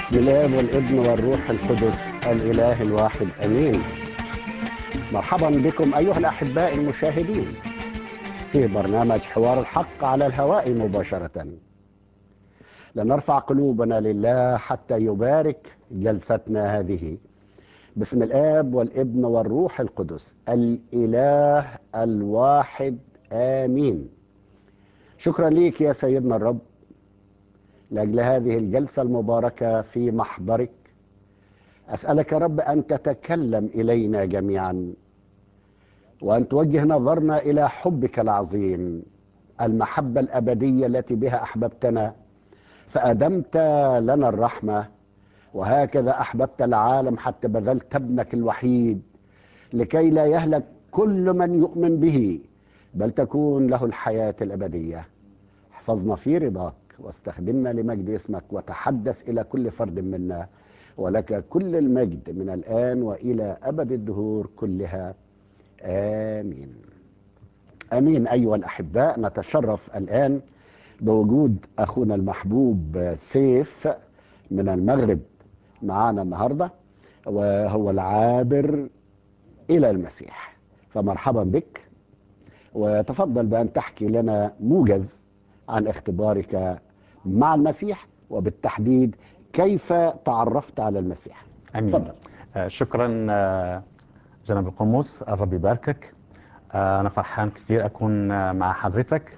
بسم الله والابن والروح القدس الاله الواحد امين مرحبا بكم ايها الاحباء المشاهدين في برنامج حوار الحق على الهواء مباشره لنرفع قلوبنا لله حتى يبارك جلستنا هذه باسم الاب والابن والروح القدس الاله الواحد امين شكرا ليك يا سيدنا الرب لاجل هذه الجلسه المباركه في محضرك اسالك يا رب ان تتكلم الينا جميعا وان توجه نظرنا الى حبك العظيم المحبه الابديه التي بها احببتنا فادمت لنا الرحمه وهكذا احببت العالم حتى بذلت ابنك الوحيد لكي لا يهلك كل من يؤمن به بل تكون له الحياه الابديه احفظنا في رضاك واستخدمنا لمجد اسمك وتحدث الى كل فرد منا ولك كل المجد من الان والى ابد الدهور كلها امين امين ايها الاحباء نتشرف الان بوجود اخونا المحبوب سيف من المغرب معانا النهارده وهو العابر الى المسيح فمرحبا بك وتفضل بان تحكي لنا موجز عن اختبارك مع المسيح وبالتحديد كيف تعرفت على المسيح امين تفضل آه شكرا آه جناب القمص الرب يباركك آه انا فرحان كثير اكون آه مع حضرتك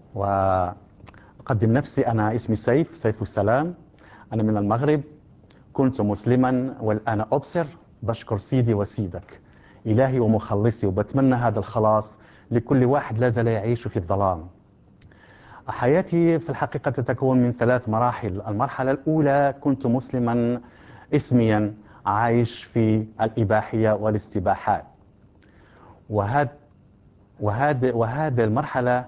واقدم نفسي انا اسمي سيف سيف السلام انا من المغرب كنت مسلما والان ابصر بشكر سيدي وسيدك الهي ومخلصي وبتمنى هذا الخلاص لكل واحد لا زال يعيش في الظلام حياتي في الحقيقة تتكون من ثلاث مراحل المرحلة الأولى كنت مسلما اسميا عايش في الإباحية والاستباحات وهذا وهذا وهذه المرحلة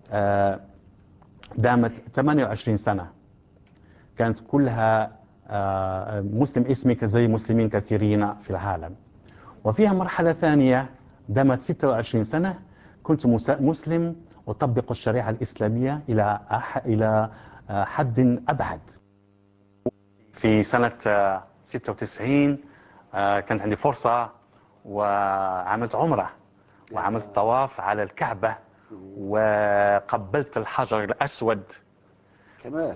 دامت 28 سنة كانت كلها مسلم اسمي زي مسلمين كثيرين في العالم وفيها مرحلة ثانية دامت 26 سنة كنت مسلم أطبق الشريعة الإسلامية إلى إلى حد أبعد. في سنة 96 كانت عندي فرصة وعملت عمرة وعملت طواف على الكعبة وقبلت الحجر الأسود كمان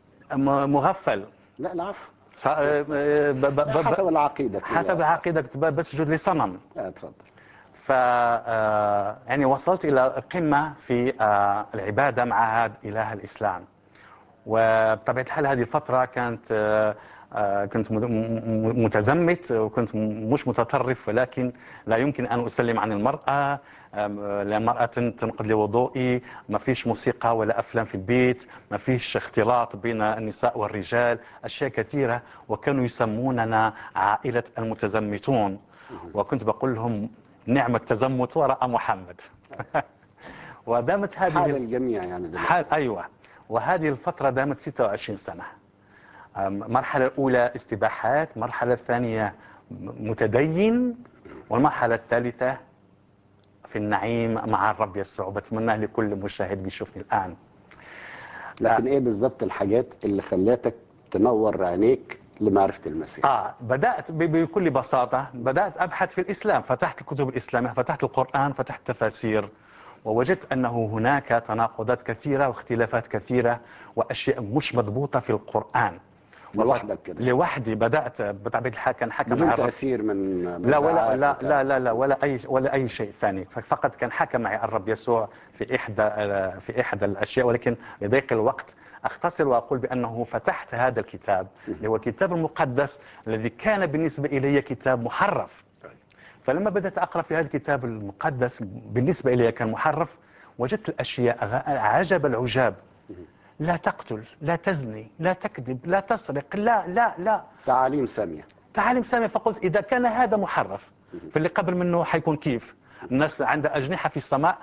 مغفل لا العفو ب- ب- ب- حسب العقيده حسب العقيدة كنت بسجد لصنم لا تفضل ف آه، يعني وصلت الى قمه في آه، العباده مع هذا اله الاسلام وبطبيعه الحال هذه الفتره كانت آه، آه، كنت مد- م- م- متزمت وكنت م- مش متطرف ولكن لا يمكن ان اسلم عن المراه آم، لان المراه تنقض لي وضوئي ما فيش موسيقى ولا افلام في البيت ما فيش اختلاط بين النساء والرجال اشياء كثيره وكانوا يسموننا عائله المتزمتون وكنت بقول لهم نعم التزمت وراء محمد ودامت حال هذه الجميع يعني دلوقتي. حال ايوه وهذه الفتره دامت 26 سنه أم، المرحله الاولى استباحات المرحله الثانيه م- متدين والمرحله الثالثه في النعيم مع الرب يسوع بتمنى لكل مشاهد بيشوفني الان لكن ايه بالظبط الحاجات اللي خلتك تنور عينيك لمعرفه المسيح اه بدات ب- بكل بساطه بدات ابحث في الاسلام فتحت الكتب الاسلاميه فتحت القران فتحت تفاسير ووجدت انه هناك تناقضات كثيره واختلافات كثيره واشياء مش مضبوطه في القران لوحدك كده لوحدي بدات بطبيعه الحال كان حكم بدون معي الرب تاثير من لا ولا مزاعات لا بتاع. لا لا لا ولا اي ولا اي شيء ثاني فقط كان حكم معي الرب يسوع في احدى في احدى الاشياء ولكن لضيق الوقت اختصر واقول بانه فتحت هذا الكتاب اللي هو الكتاب المقدس الذي كان بالنسبه الي كتاب محرف فلما بدأت أقرأ في هذا الكتاب المقدس بالنسبة إلي كان محرف وجدت الأشياء غ- عجب العجاب لا تقتل لا تزني لا تكذب لا تسرق لا لا لا تعاليم ساميه تعاليم سامية فقلت إذا كان هذا محرف فاللي قبل منه حيكون كيف الناس عندها أجنحة في السماء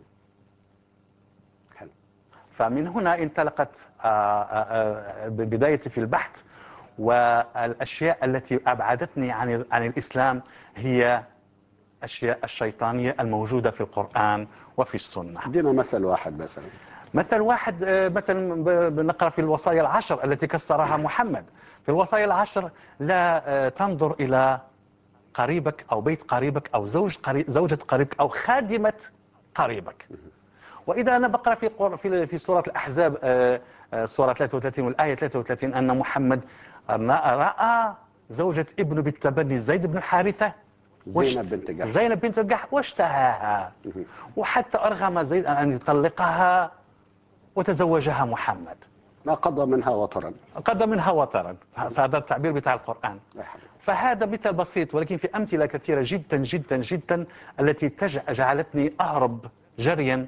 حلو فمن هنا انطلقت آه، آه، آه، بدايتي في البحث والأشياء التي أبعدتني عن عن الإسلام هي أشياء الشيطانية الموجودة في القرآن وفي السنة ادينا مثل واحد مثلا مثل واحد آه، مثلا ب- بنقرا في الوصايا العشر التي كسرها محمد في الوصايا العشر لا آه، تنظر الى قريبك او بيت قريبك او زوج قريب زوجة قريبك او خادمة قريبك واذا انا بقرا في قر- في في سوره الاحزاب آه، آه، سوره 33 والايه 33 ان محمد راى زوجة ابنه بالتبني زيد بن حارثه زينب بنت جحش زينب بنت الجح واشتهاها وحتى ارغم زيد ان يطلقها وتزوجها محمد ما قضى منها وطرا قدم منها وطرا هذا التعبير بتاع القران يا حبيبي. فهذا مثال بسيط ولكن في أمثلة كثيرة جدا جدا جدا التي تج- جعلتني أهرب جريا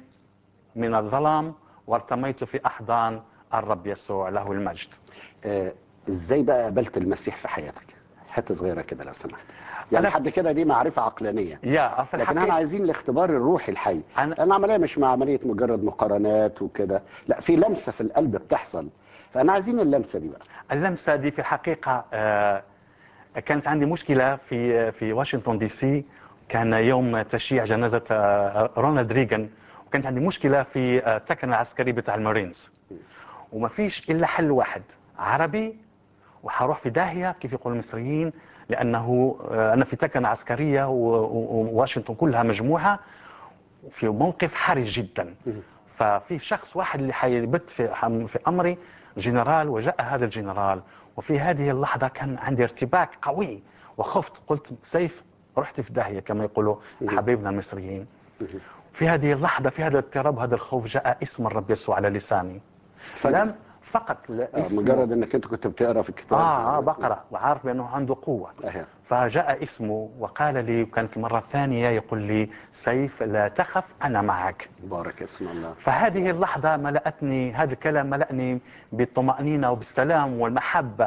من الظلام وارتميت في أحضان الرب يسوع له المجد آه، ازاي بقى قابلت المسيح في حياتك حته صغيره كده لو سمحت يعني أنا- لحد كده دي معرفه عقلانيه يا في لكن احنا الحقيقة عايزين الاختبار الروحي الحي أنا- لان العمليه مش مع عمليه مجرد مقارنات وكده لا في لمسه في القلب بتحصل فانا عايزين اللمسه دي بقى اللمسة دي في الحقيقة آه، كانت عندي مشكلة في في واشنطن دي سي كان يوم تشييع جنازة آه، رونالد ريغان وكانت عندي مشكلة في آه، التكن العسكري بتاع المارينز وما فيش إلا حل واحد عربي وحروح في داهية كيف يقول المصريين لأنه آه، أنا في تكن عسكرية و- و- وواشنطن كلها مجموعة في موقف حرج جدا ففي شخص واحد اللي حيبت في حم- في امري جنرال وجاء هذا الجنرال وفي هذه اللحظه كان عندي ارتباك قوي وخفت قلت سيف رحت في داهيه كما يقولوا حبايبنا المصريين في هذه اللحظه في هذا الاضطراب هذا الخوف جاء اسم الرب يسوع على لساني فجأة. لم فقط لا آه، اسمه. مجرد انك انت كنت بتقرا في الكتاب اه اه بقرا وعارف بانه عنده قوه أهي. فجاء اسمه وقال لي وكانت المره الثانيه يقول لي سيف لا تخف انا معك بارك اسم الله فهذه اللحظة ملأتني هذا الكلام ملأني بالطمأنينة وبالسلام والمحبة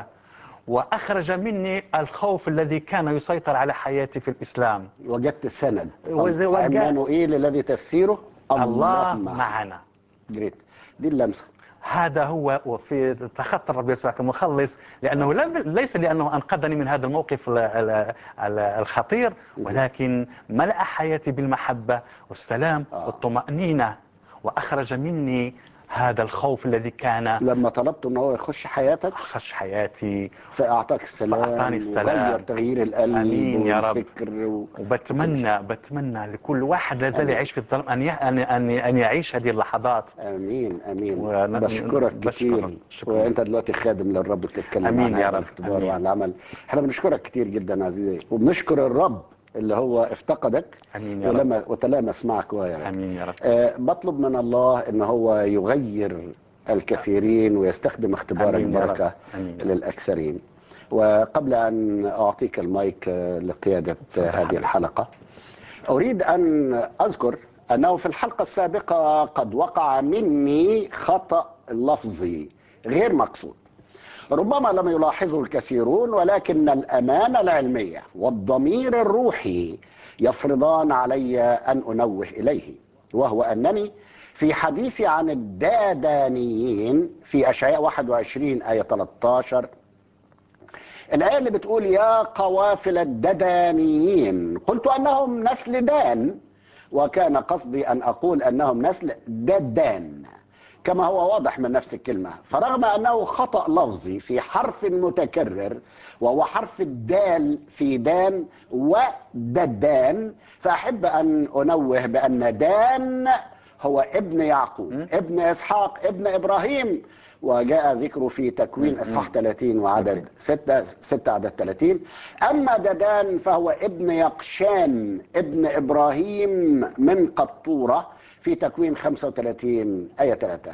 وأخرج مني الخوف الذي كان يسيطر على حياتي في الإسلام وجدت سند وز- وجد- عمانوئيل الذي تفسيره الله معنا معنا جريت دي اللمسه هذا هو وفي تخطى الرب يسوع كمخلص لأنه لم ليس لأنه أنقذني من هذا الموقف ال- ال- ال- الخطير ولكن ملأ حياتي بالمحبة والسلام آه. والطمأنينة وأخرج مني هذا الخوف الذي كان لما طلبت ان هو يخش حياتك خش حياتي فاعطاك السلام فأعطاني السلام. وغير تغيير القلب آمين يا رب. والفكر و... وبتمنى بتمنى لكل واحد لا زال آمين. يعيش في الظلم ان ي- ان ان ان يعيش هذه اللحظات امين امين ون- بشكرك بشكر- كتير شكراً. وانت دلوقتي خادم للرب بتتكلم أمين عن يا هذا رب. الاختبار أمين. وعن العمل احنا بنشكرك كتير جدا عزيزي وبنشكر الرب اللي هو افتقدك امين يا رب ولما وتلامس معك وياك امين يا رب أه بطلب من الله ان هو يغير الكثيرين ويستخدم اختبار آمين يا رب. البركه آمين يا رب. للاكثرين وقبل ان اعطيك المايك آه، لقياده آه، هذه حبيبي. الحلقه اريد ان اذكر انه في الحلقه السابقه قد وقع مني خطا لفظي غير مقصود ربما لم يلاحظه الكثيرون ولكن الامانه العلميه والضمير الروحي يفرضان علي ان انوه اليه وهو انني في حديثي عن الدادانيين في اشعياء 21 ايه 13 الآية اللي بتقول يا قوافل الددانيين قلت أنهم نسل دان وكان قصدي أن أقول أنهم نسل ددان كما هو واضح من نفس الكلمة فرغم أنه خطأ لفظي في حرف متكرر وهو حرف الدال في دان وددان فأحب أن أنوه بأن دان هو ابن يعقوب ابن إسحاق ابن إبراهيم وجاء ذكره في تكوين اصحاح 30 وعدد 6 6 عدد 30 اما ددان فهو ابن يقشان ابن ابراهيم من قطوره في تكوين 35 ايه 3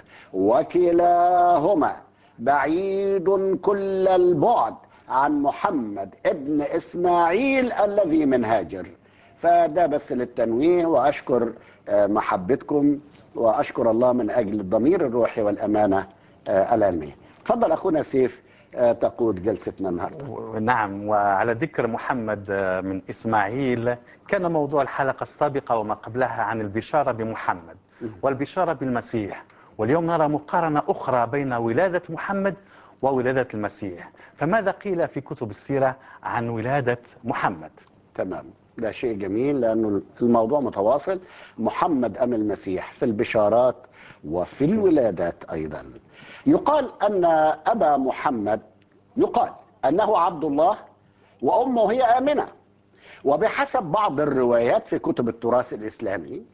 وكلاهما بعيد كل البعد عن محمد ابن اسماعيل الذي من هاجر فده بس للتنويه واشكر آه، محبتكم واشكر الله من اجل الضمير الروحي والامانه آه، العلميه. تفضل اخونا سيف آه، تقود جلستنا النهارده. نعم وعلى ذكر محمد آه، من إسماعيل كان موضوع الحلقة السابقة وما قبلها عن البشارة بمحمد والبشارة بالمسيح واليوم نرى مقارنة أخرى بين ولادة محمد وولادة المسيح فماذا قيل في كتب السيرة عن ولادة محمد تمام. ده شيء جميل لأنه الموضوع متواصل محمد أم المسيح في البشارات وفي الولادات أيضا يقال أن أبا محمد يقال أنه عبد الله وأمه هي آمنة وبحسب بعض الروايات في كتب التراث الإسلامي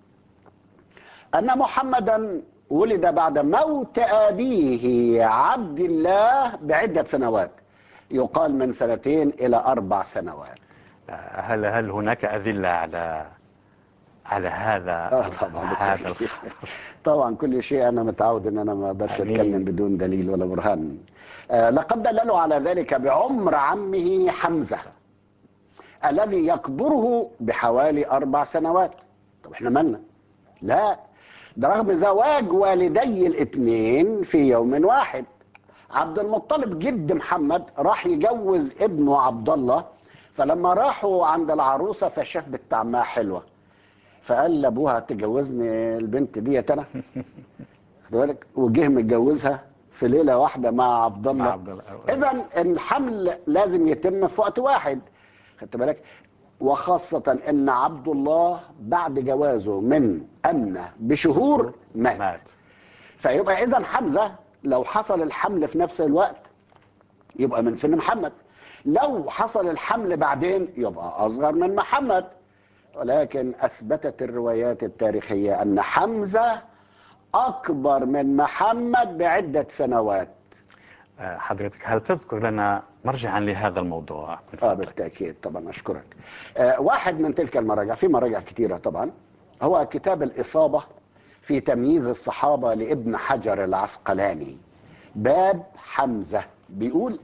أن محمدا ولد بعد موت أبيه عبد الله بعدة سنوات يقال من سنتين إلى أربع سنوات هل هل هناك أدلة على على هذا آه طبعا هذا بالتأكيد. الخبر؟ طبعا كل شيء انا متعود ان انا ما اقدرش أمين. اتكلم بدون دليل ولا برهان آه لقد دللوا على ذلك بعمر عمه حمزه الذي يكبره بحوالي اربع سنوات طب احنا مالنا لا ده رغم زواج والدي الاثنين في يوم واحد عبد المطلب جد محمد راح يجوز ابنه عبد الله فلما راحوا عند العروسه فشاف بنت عمها حلوه فقال لابوها تجوزني البنت ديت انا خد بالك وجه متجوزها في ليله واحده مع عبد مع الله عبد الله. اذا الحمل لازم يتم في وقت واحد خدت بالك وخاصة ان عبد الله بعد جوازه من امنه بشهور مات مات فيبقى اذا حمزه لو حصل الحمل في نفس الوقت يبقى من سن محمد لو حصل الحمل بعدين يبقى اصغر من محمد ولكن اثبتت الروايات التاريخيه ان حمزه اكبر من محمد بعده سنوات آه، حضرتك هل تذكر لنا مرجعا لهذا الموضوع من اه فضلك؟ بالتاكيد طبعا اشكرك آه واحد من تلك المراجع في مراجع كثيره طبعا هو كتاب الاصابه في تمييز الصحابه لابن حجر العسقلاني باب حمزه بيقول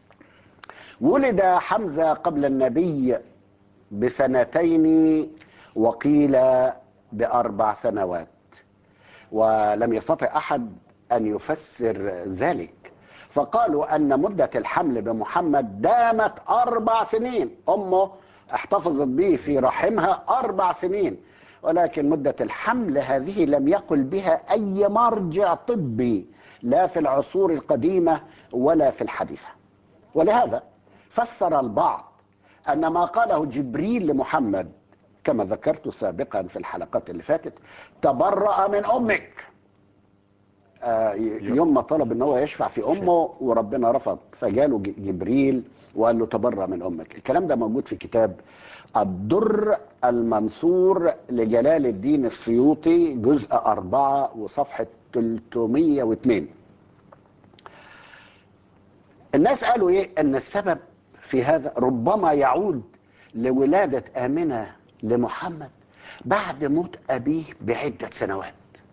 ولد حمزه قبل النبي بسنتين وقيل باربع سنوات ولم يستطع احد ان يفسر ذلك فقالوا ان مده الحمل بمحمد دامت اربع سنين امه احتفظت به في رحمها اربع سنين ولكن مده الحمل هذه لم يقل بها اي مرجع طبي لا في العصور القديمه ولا في الحديثه ولهذا فسر البعض ان ما قاله جبريل لمحمد كما ذكرت سابقا في الحلقات اللي فاتت تبرأ من امك آه، ي- يوم ما طلب ان هو يشفع في امه وربنا رفض فجاله ج- جبريل وقال له تبرأ من امك الكلام ده موجود في كتاب الدر المنثور لجلال الدين السيوطي جزء أربعة وصفحة 302 الناس قالوا ايه ان السبب في هذا ربما يعود لولادة آمنة لمحمد بعد موت أبيه بعدة سنوات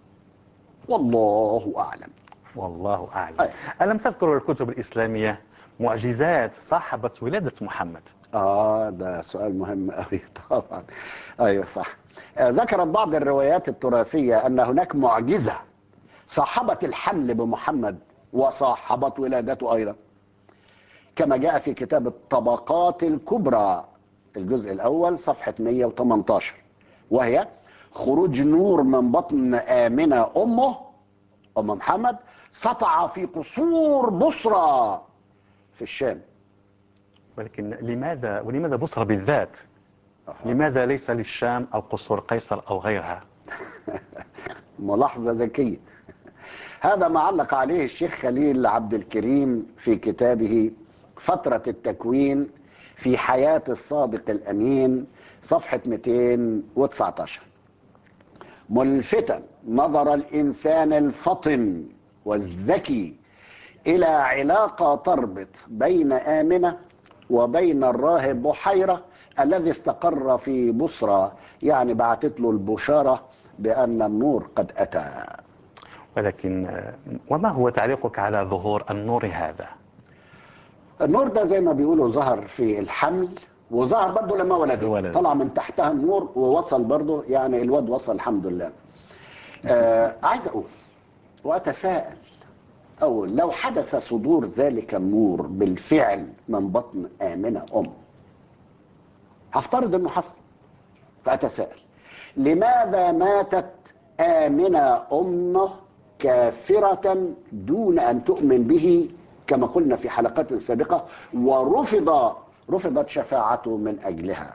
والله أعلم والله أعلم أي. ألم تذكر الكتب الإسلامية معجزات صاحبت ولادة محمد آه ده سؤال مهم أوي طبعا أيوة صح آه ذكرت بعض الروايات التراثية أن هناك معجزة صاحبت الحمل بمحمد وصاحبت ولادته أيضا كما جاء في كتاب الطبقات الكبرى الجزء الأول صفحة 118 وهي خروج نور من بطن آمنة أمه أم محمد سطع في قصور بصرى في الشام ولكن لماذا ولماذا بصرة بالذات لماذا ليس للشام أو قصور قيصر أو غيرها ملاحظة ذكية هذا ما علق عليه الشيخ خليل عبد الكريم في كتابه فترة التكوين في حياة الصادق الأمين صفحة 219 ملفتا نظر الإنسان الفطن والذكي إلى علاقة تربط بين آمنة وبين الراهب بحيرة الذي استقر في بصرى يعني بعتت له البشارة بأن النور قد أتى ولكن آه، وما هو تعليقك على ظهور النور هذا النور ده زي ما بيقولوا ظهر في الحمل وظهر برضه لما ولده ولد. طلع من تحتها النور ووصل برضه يعني الواد وصل الحمد لله آه عايز اقول واتساءل اقول لو حدث صدور ذلك النور بالفعل من بطن امنه ام هفترض انه حصل فاتساءل لماذا ماتت امنه امه كافره دون ان تؤمن به كما قلنا في حلقات سابقه ورفض رفضت شفاعته من اجلها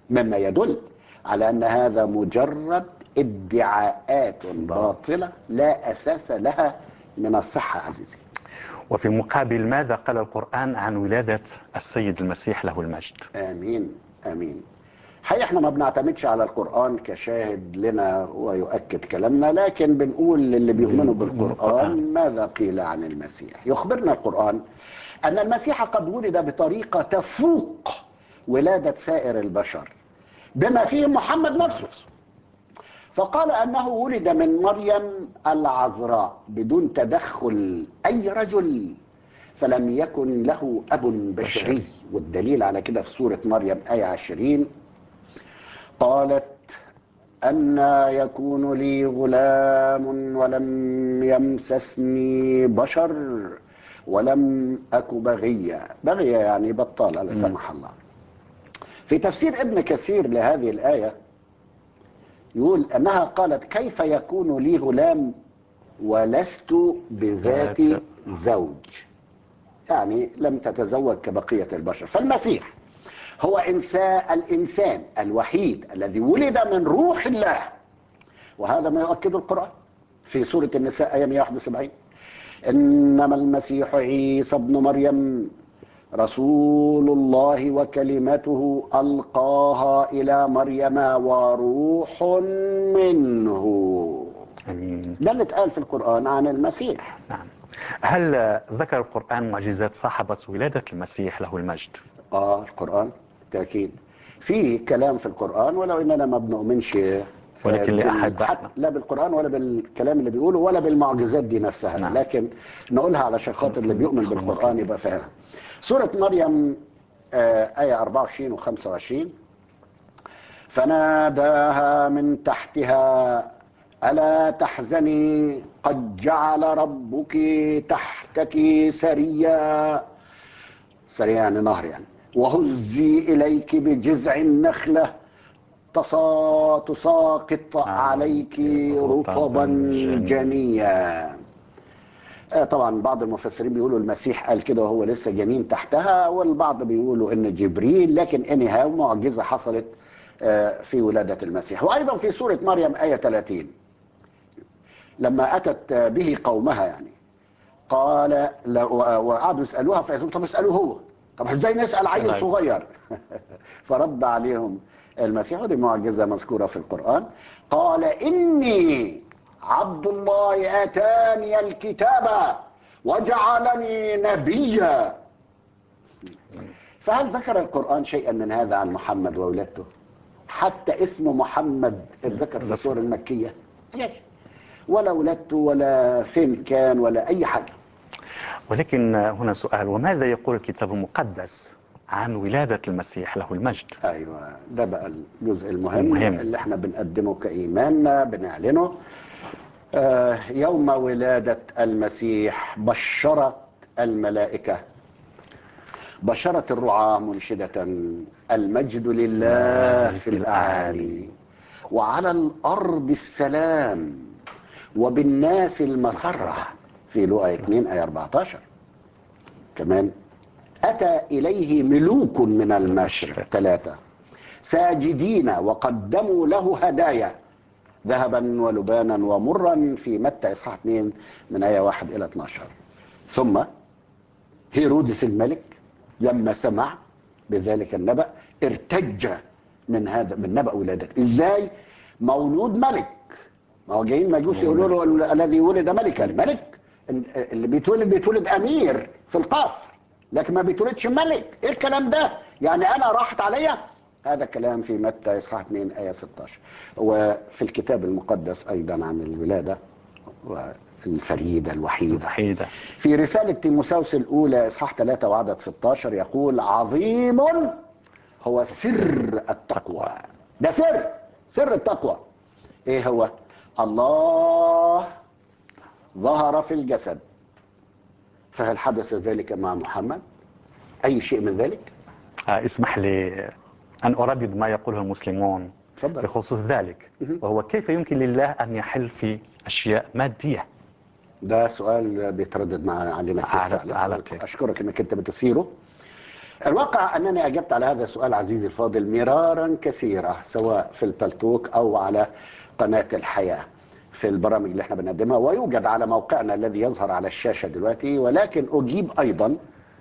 مما يدل على أن هذا مجرد ادعاءات باطلة لا أساس لها من الصحة عزيزي وفي المقابل ماذا قال القرآن عن ولادة السيد المسيح له المجد آمين آمين حقيقة احنا ما بنعتمدش على القرآن كشاهد لنا ويؤكد كلامنا لكن بنقول للي بيؤمنوا بالقرآن ماذا قيل عن المسيح يخبرنا القرآن أن المسيح قد ولد بطريقة تفوق ولادة سائر البشر بما فيهم محمد نفسه فقال أنه ولد من مريم العذراء بدون تدخل أي رجل فلم يكن له أب بشري والدليل على كده في سورة مريم آية 20 قالت أن يكون لي غلام ولم يمسسني بشر ولم أك بغيا بغيا يعني بطالة لا سمح الله في تفسير ابن كثير لهذه الآية يقول أنها قالت كيف يكون لي غلام ولست بذات زوج يعني لم تتزوج كبقية البشر فالمسيح هو إنسان الإنسان الوحيد الذي ولد من روح الله وهذا ما يؤكده القرآن في سورة النساء آية 171 إنما المسيح عيسى ابن مريم رسول الله وكلمته ألقاها إلى مريم وروح منه أمين ده اللي اتقال في القرآن عن المسيح نعم هل ذكر القرآن معجزات صاحبت ولادة المسيح له المجد اه القرآن تأكيد في كلام في القرآن ولو اننا ما بنؤمنش آه، ولكن بال- لأحد حتى لا بالقرآن ولا بالكلام اللي بيقوله ولا بالمعجزات دي نفسها نعم. لكن نقولها علشان خاطر اللي بيؤمن بالقرآن يبقى فاهمها سورة مريم آه، آية 24 و 25 فناداها من تحتها ألا تحزني قد جعل ربك تحتك سريا سريع يعني نهر يعني وهزي إليك بجذع النخلة تصا تساقط عليك رطبا جنيا آه، طبعا بعض المفسرين بيقولوا المسيح قال كده وهو لسه جنين تحتها والبعض بيقولوا ان جبريل لكن انها معجزه حصلت آه، في ولاده المسيح وايضا في سوره مريم ايه 30 لما اتت آه، به قومها يعني قال لا- و- وقعدوا يسالوها فقالوا طب اسالوه هو طب ازاي نسال عيل سلام. صغير فرد عليهم المسيح ودي معجزه مذكوره في القران قال اني عبد الله اتاني الكتاب وجعلني نبيا فهل ذكر القران شيئا من هذا عن محمد وولادته حتى اسم محمد اتذكر في السور المكيه ليش؟ ولا ولادته ولا فين كان ولا اي حاجه ولكن هنا سؤال وماذا يقول الكتاب المقدس عن ولادة المسيح له المجد ايوه ده بقى الجزء المهم, المهم. اللي احنا بنقدمه كايماننا بنعلنه آه يوم ولاده المسيح بشرت الملائكه بشرت الرعاة منشدة المجد لله في الأعالي وعلى الأرض السلام وبالناس المسرة في لقا 2 آية 14 كمان أتى إليه ملوك من المشرق ثلاثة ساجدين وقدموا له هدايا ذهبا ولبانا ومرا في متى إصحاح 2 من آية 1 إلى 12 ثم هيرودس الملك لما سمع بذلك النبأ ارتج من هذا من نبأ ولادته ازاي مولود ملك ما هو جايين مجوس يقولوا له ال- الذي ولد ملكا ملك اللي بيتولد بيتولد امير في القصر لكن ما بيتولدش ملك ايه الكلام ده يعني انا راحت عليا هذا كلام في متى اصحاح 2 ايه 16 وفي الكتاب المقدس ايضا عن الولاده والفريده الوحيده وحيدة في رسالة تيموساوس الأولى إصحاح 3 وعدد 16 يقول عظيم هو سر التقوى ده سر سر التقوى إيه هو الله ظهر في الجسد فهل حدث ذلك مع محمد أي شيء من ذلك آه، اسمح لي أن أردد ما يقوله المسلمون تفضل. بخصوص ذلك مهم. وهو كيف يمكن لله أن يحل في أشياء مادية ده سؤال بيتردد معنا علينا كتير على- فعلا على كيف. أشكرك إنك أنت بتثيره الواقع أنني أجبت على هذا السؤال عزيزي الفاضل مرارا كثيرة سواء في البلتوك أو على قناة الحياة في البرامج اللي احنا بنقدمها ويوجد على موقعنا الذي يظهر على الشاشة دلوقتي ولكن أجيب أيضا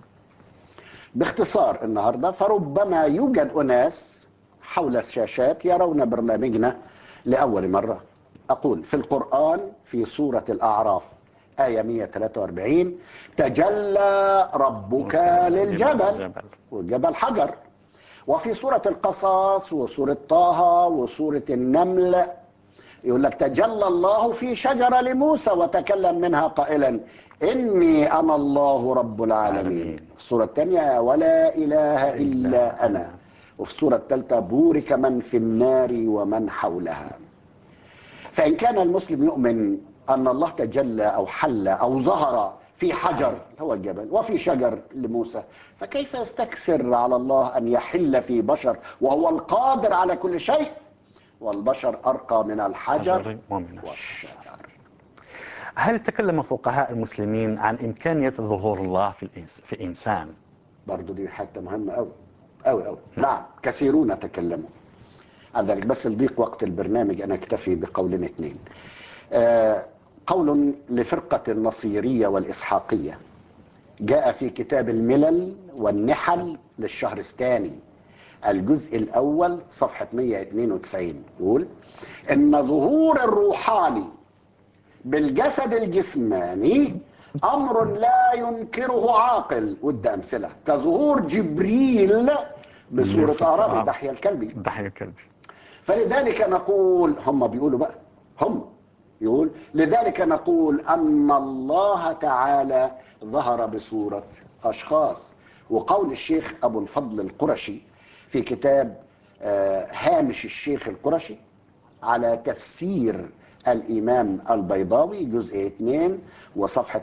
باختصار النهاردة فربما يوجد أناس حول الشاشات يرون برنامجنا لأول مرة أقول في القرآن في سورة الأعراف آية 143 تجلى ربك للجبل والجبل حجر وفي سورة القصص وسورة طه وسورة النمل يقول لك تجلى الله في شجرة لموسى وتكلم منها قائلا إني أنا الله رب العالمين السورة الثانية ولا إله إلا أنا وفي السورة الثالثة بورك من في النار ومن حولها فإن كان المسلم يؤمن أن الله تجلى أو حل أو ظهر في حجر هو الجبل وفي شجر لموسى فكيف يستكثر على الله أن يحل في بشر وهو القادر على كل شيء والبشر أرقى من الحجر حجر ومن والشجر هل تكلم فقهاء المسلمين عن إمكانية ظهور الله في الإنس في إنسان برضو دي حتة مهمة أوي أوي أوي نعم كثيرون تكلموا عن ذلك بس لضيق وقت البرنامج أنا أكتفي بقولين اثنين آه قول لفرقة النصيرية والإسحاقية جاء في كتاب الملل والنحل للشهرستاني الجزء الأول صفحة 192 يقول إن ظهور الروحاني بالجسد الجسماني أمر لا ينكره عاقل وده أمثلة كظهور جبريل بصورة أعرابي دحية الكلبي ضحية الكلبي فلذلك نقول هم بيقولوا بقى هم يقول لذلك نقول أن الله تعالى ظهر بصورة أشخاص وقول الشيخ أبو الفضل القرشي في كتاب آه، هامش الشيخ القرشي على تفسير الإمام البيضاوي جزء 2 وصفحة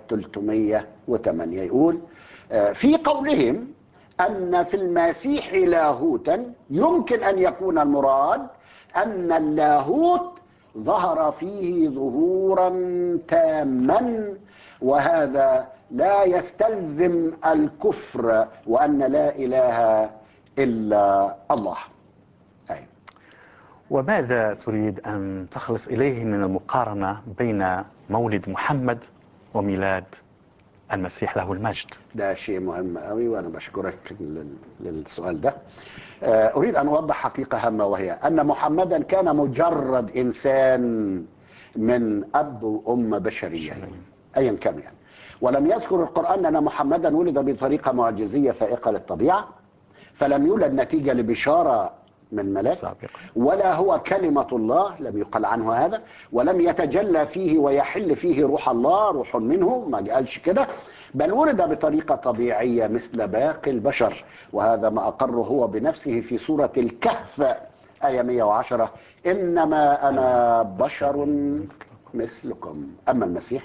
308 يقول آه، في قولهم أن في المسيح لاهوتا يمكن أن يكون المراد أن اللاهوت ظهر فيه ظهورا تاما وهذا لا يستلزم الكفر وأن لا إله إلا الله أي. وماذا تريد أن تخلص إليه من المقارنة بين مولد محمد وميلاد المسيح له المجد ده شيء مهم قوي وأنا بشكرك لل- للسؤال ده آه، أريد أن أوضح حقيقة هامة وهي أن محمدا كان مجرد إنسان من أب وأم بشريين أيا كان يعني ولم يذكر القرآن أن محمدا ولد بطريقة معجزية فائقة للطبيعة فلم يولد نتيجة لبشارة من ملاك سابقا ولا هو كلمة الله لم يقل عنه هذا ولم يتجلى فيه ويحل فيه روح الله روح منه ما قالش كده بل ولد بطريقة طبيعية مثل باقي البشر وهذا ما أقره هو بنفسه في سورة الكهف آية 110 إنما أنا بشر مثلكم أما المسيح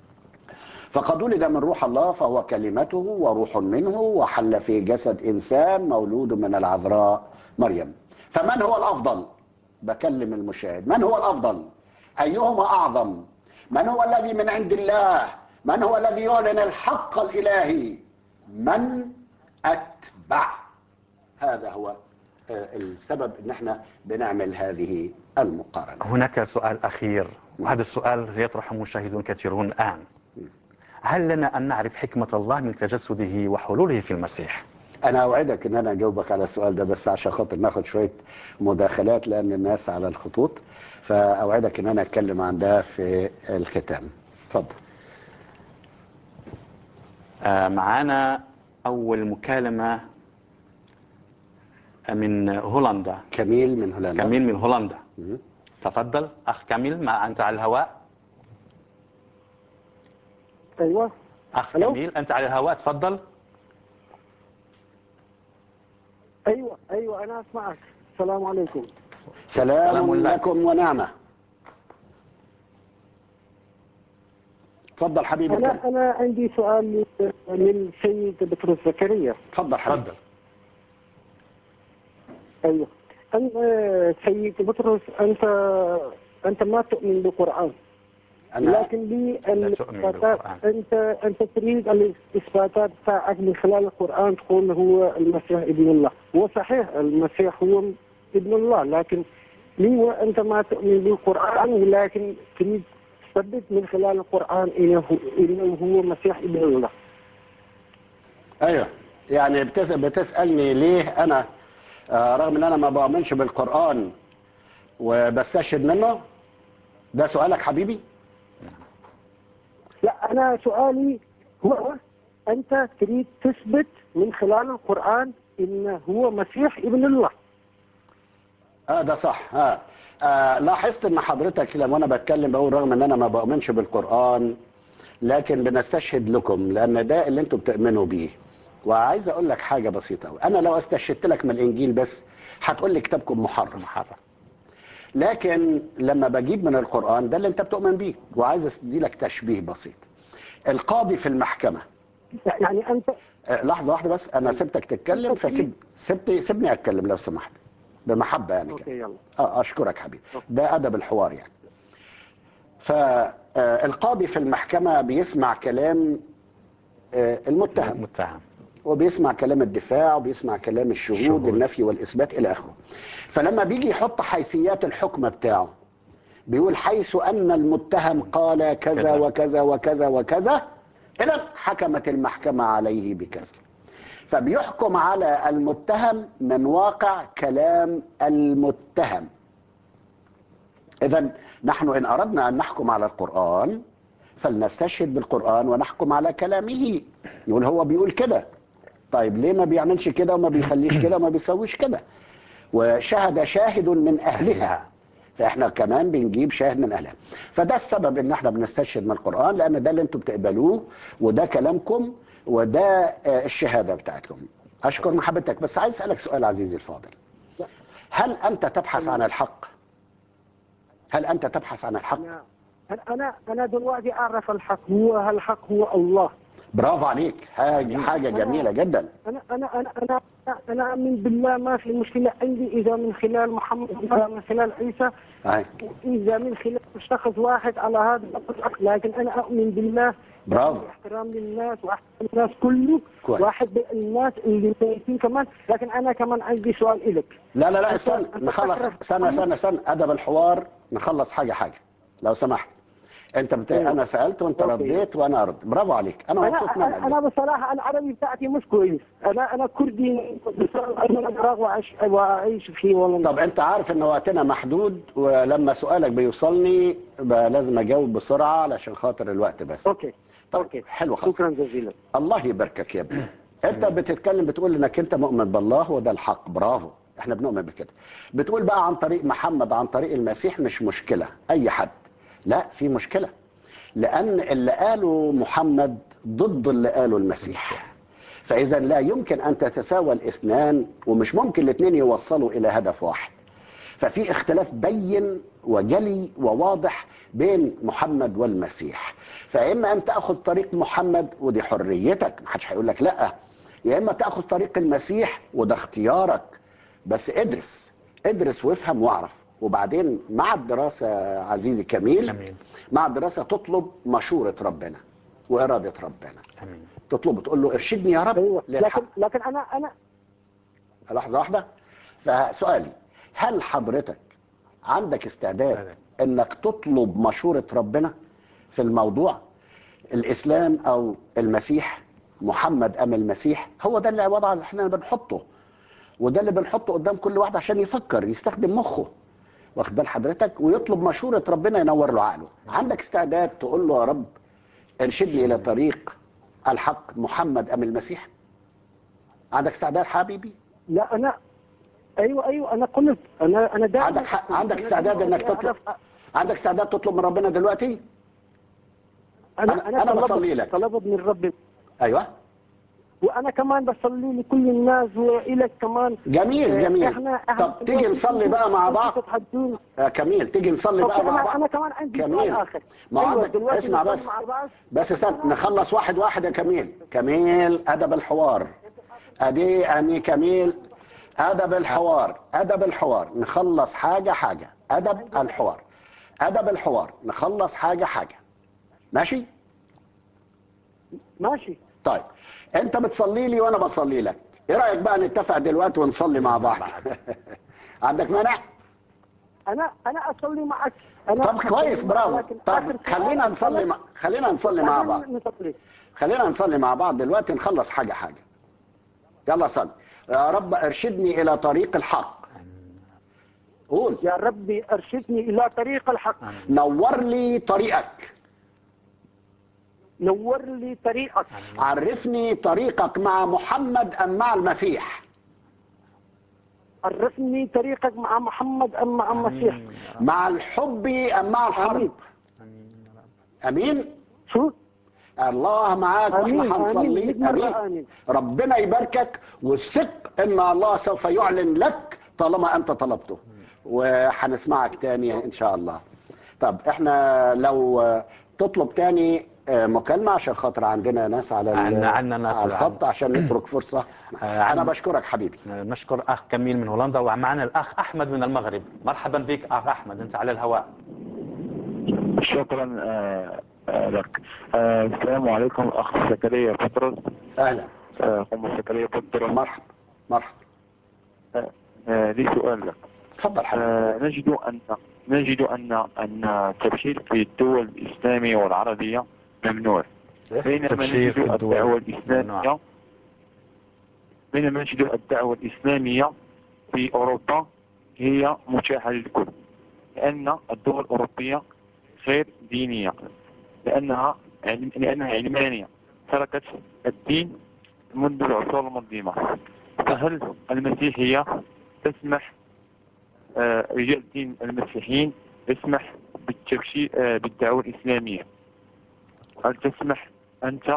فقد ولد من روح الله فهو كلمته وروح منه وحل في جسد إنسان مولود من العذراء مريم فمن هو الأفضل بكلم المشاهد من هو الأفضل أيهما أعظم من هو الذي من عند الله من هو الذي يعلن الحق الإلهي من أتبع هذا هو آه، السبب ان احنا بنعمل هذه المقارنه هناك سؤال أخير وهذا السؤال يطرح مشاهدون كثيرون الآن هل لنا أن نعرف حكمة الله من تجسده وحلوله في المسيح انا اوعدك ان انا اجاوبك على السؤال ده بس عشان خاطر ناخد شويه مداخلات لان الناس على الخطوط فاوعدك ان انا اتكلم عن ده في الختام اتفضل آه، معنا أول مكالمة من هولندا كميل من هولندا كميل من هولندا مم. تفضل أخ كميل ما أنت على الهواء ايوه أخ ألو؟ كميل أنت على الهواء تفضل ايوه ايوه انا اسمعك السلام عليكم سلام, سلام لك. لكم ونعمه اتفضل حبيبي انا الكريم. انا عندي سؤال للسيد بطرس زكريا اتفضل حبيبي تفضل ايوه أن- آه، سيد بطرس انت انت ما تؤمن بالقران أنا لكن لي لا تؤمن الاثباتات بالقرآن. انت انت تريد الاثباتات بتاعك من خلال القران تقول هو المسيح ابن الله هو صحيح المسيح هو ابن الله لكن لي انت ما تؤمن بالقران ولكن تريد تثبت من خلال القران انه انه هو مسيح ابن الله ايوه يعني بتس... بتسالني ليه انا آه رغم ان انا ما بؤمنش بالقران وبستشهد منه ده سؤالك حبيبي لا انا سؤالي هو انت تريد تثبت من خلال القران انه هو مسيح ابن الله اه ده صح اه, آه لاحظت ان حضرتك لما انا بتكلم بقول رغم ان انا ما بؤمنش بالقران لكن بنستشهد لكم لان ده اللي انتم بتؤمنوا بيه وعايز اقول لك حاجه بسيطه قوي انا لو استشهدت لك من الانجيل بس هتقول لي كتابكم محرف محرف لكن لما بجيب من القرآن ده اللي انت بتؤمن بيه وعايز ادي لك تشبيه بسيط القاضي في المحكمة يعني انت آه، لحظة واحدة بس انا سبتك تتكلم فسيب سبت سيبني اتكلم لو سمحت بمحبة يعني اوكي كده يلا اه اشكرك حبيبي ده ادب الحوار يعني فالقاضي في المحكمة بيسمع كلام آه، المتهم متهم وبيسمع كلام الدفاع وبيسمع كلام الشهود الشهود. النفي والإثبات إلى آخره فلما بيجي يحط حيثيات الحكم بتاعه بيقول حيث أن المتهم قال كذا كذا. وكذا وكذا وكذا إذا حكمت المحكمة عليه بكذا فبيحكم على المتهم من واقع كلام المتهم إذا نحن إن أردنا أن نحكم على القرآن فلنستشهد بالقرآن ونحكم على كلامه يقول هو بيقول كده طيب ليه ما بيعملش كده وما بيخليش كده وما بيسويش كده وشهد شاهد من أهلها فاحنا كمان بنجيب شاهد من اهلها فده السبب ان احنا بنستشهد من القران لان ده اللي انتم بتقبلوه وده كلامكم وده آه، الشهاده بتاعتكم اشكر محبتك بس عايز اسالك سؤال عزيزي الفاضل هل انت تبحث عن الحق هل انت تبحث عن الحق انا انا انا دلوقتي اعرف الحق هو الحق هو الله برافو عليك حاجه حاجه جميله جدا انا انا انا انا انا اؤمن بالله ما في مشكله عندي اذا من خلال محمد اذا من خلال عيسى أي. اذا من خلال شخص واحد على هذا الأمر. لكن انا اؤمن بالله برافو. احترام للناس واحترام الناس كله كويس. واحد من الناس اللي ميتين كمان لكن انا كمان عندي سؤال لك لا لا لا أنت- استنى أنت نخلص تعرف استنى محمد؟ استنى استنى ادب الحوار نخلص حاجه حاجه لو سمحت انت بت... أيوة. انا سالت وانت أوكي. رديت وانا ارد برافو عليك انا انا مبسوط انا, منك أنا بصراحه العربي بتاعتي مش كويس انا انا كردي انا اقرا واعيش واعيش فيه والله طب انت عارف ان وقتنا محدود ولما سؤالك بيوصلني بقى لازم اجاوب بسرعه علشان خاطر الوقت بس اوكي طيب اوكي حلو خالص شكرا جزيلا الله يباركك يا ابني انت بتتكلم بتقول انك انت مؤمن بالله وده الحق برافو احنا بنؤمن بكده بتقول بقى عن طريق محمد عن طريق المسيح مش مشكله اي حد لا في مشكله لان اللي قاله محمد ضد اللي قاله المسيح فاذا لا يمكن ان تتساوى الاثنان ومش ممكن الاثنين يوصلوا الى هدف واحد ففي اختلاف بين وجلي وواضح بين محمد والمسيح فاما ان تاخذ طريق محمد ودي حريتك محدش هيقول لك لا يا اما تاخذ طريق المسيح وده اختيارك بس ادرس ادرس وافهم واعرف وبعدين مع الدراسه عزيزي كميل امين مع الدراسه تطلب مشوره ربنا واراده ربنا امين تطلب تقول له ارشدني يا رب ايوه للحق لكن لكن انا انا لحظة واحدة فسؤالي هل حضرتك عندك استعداد استعداد. انك تطلب مشورة ربنا في الموضوع الاسلام او المسيح محمد ام المسيح هو ده اللي وضع اللي احنا بنحطه وده اللي بنحطه قدام كل واحد عشان يفكر يستخدم مخه واخد بال حضرتك ويطلب مشورة ربنا ينور له عقله عندك استعداد تقول له يا رب ارشدني الى طريق الحق محمد ام المسيح عندك استعداد حبيبي لا انا ايوه ايوه انا قلت انا انا دائما عندك حق عندك أنا استعداد دائماً انك تطلب أعرف- عندك استعداد تطلب من ربنا دلوقتي أنا- انا انا, أنا طلبت- بصلي لك. طلبت من ربي ايوه وانا كمان بصلي لكل الناس والك كمان جميل آه، جميل احنا احنا طب تيجي نصلي بقى مع بعض تتحدثون آه كميل تيجي نصلي أوكي، بقى مع انا بعض انا كمان عندي كميل. سؤال اخر ما أيوة، عندك دلوقتي اسمع نصلي بس مع بعض. بس استنى نخلص واحد واحد يا كميل كميل ادب الحوار ادي اني كميل ادب الحوار ادب الحوار نخلص حاجه حاجه ادب الحوار ادب الحوار نخلص حاجه حاجه ماشي ماشي طيب انت بتصلي لي وانا بصلي لك ايه رايك بقى نتفق دلوقتي ونصلي مع بعض عندك مانع انا انا اصلي معك انا طب كويس أصلي معك، برافو لكن طب آخر سؤال خلينا نصلي أنا- مع... خلينا نصلي مع بعض بعدين نصلي خلينا نصلي مع بعض دلوقتي نخلص حاجه حاجه يلا صلي يا رب ارشدني الى طريق الحق قول يا ربي ارشدني الى طريق الحق نور لي طريقك نور لي طريقك عرفني طريقك مع محمد ام مع المسيح عرفني طريقك مع محمد ام مع المسيح مع الحب ام مع الحرب امين شو الله معاك واحنا امين هنصلي امين مئة مرة امين ربنا يباركك والثق ان الله سوف يعلن لك طالما انت طلبته وهنسمعك تاني ان شاء الله طب احنا لو تطلب تاني آه، مكالمة عشان خاطر عندنا ناس على ال- عنا- عنا ناس على الخط عشان نترك فرصة آه، انا عن- بشكرك حبيبي نشكر اخ كميل من هولندا ومعنا الاخ احمد من المغرب مرحبا بك اخ احمد انت على الهواء شكرا آه، آه، لك آه، السلام عليكم اخ زكريا بطرس اهلا آه، ام زكريا بطرس مرحبا مرحبا آه، لي سؤال لك تفضل حبيبي آه، نجد ان نجد ان ان التبشير في الدول الاسلاميه والعربيه ممنوع بينما التبشير في نجد الدول الدعوه ممنوع. الاسلاميه بينما نجد الدعوه الاسلاميه في اوروبا هي متاحه للكل لان الدول الاوروبيه غير دينيه لانها علم لانها علمانيه تركت الدين منذ العصور المظلمه فهل المسيحيه تسمح آه، رجال الدين المسيحيين تسمح بالتبشير آه، بالدعوه الاسلاميه هل تسمح انت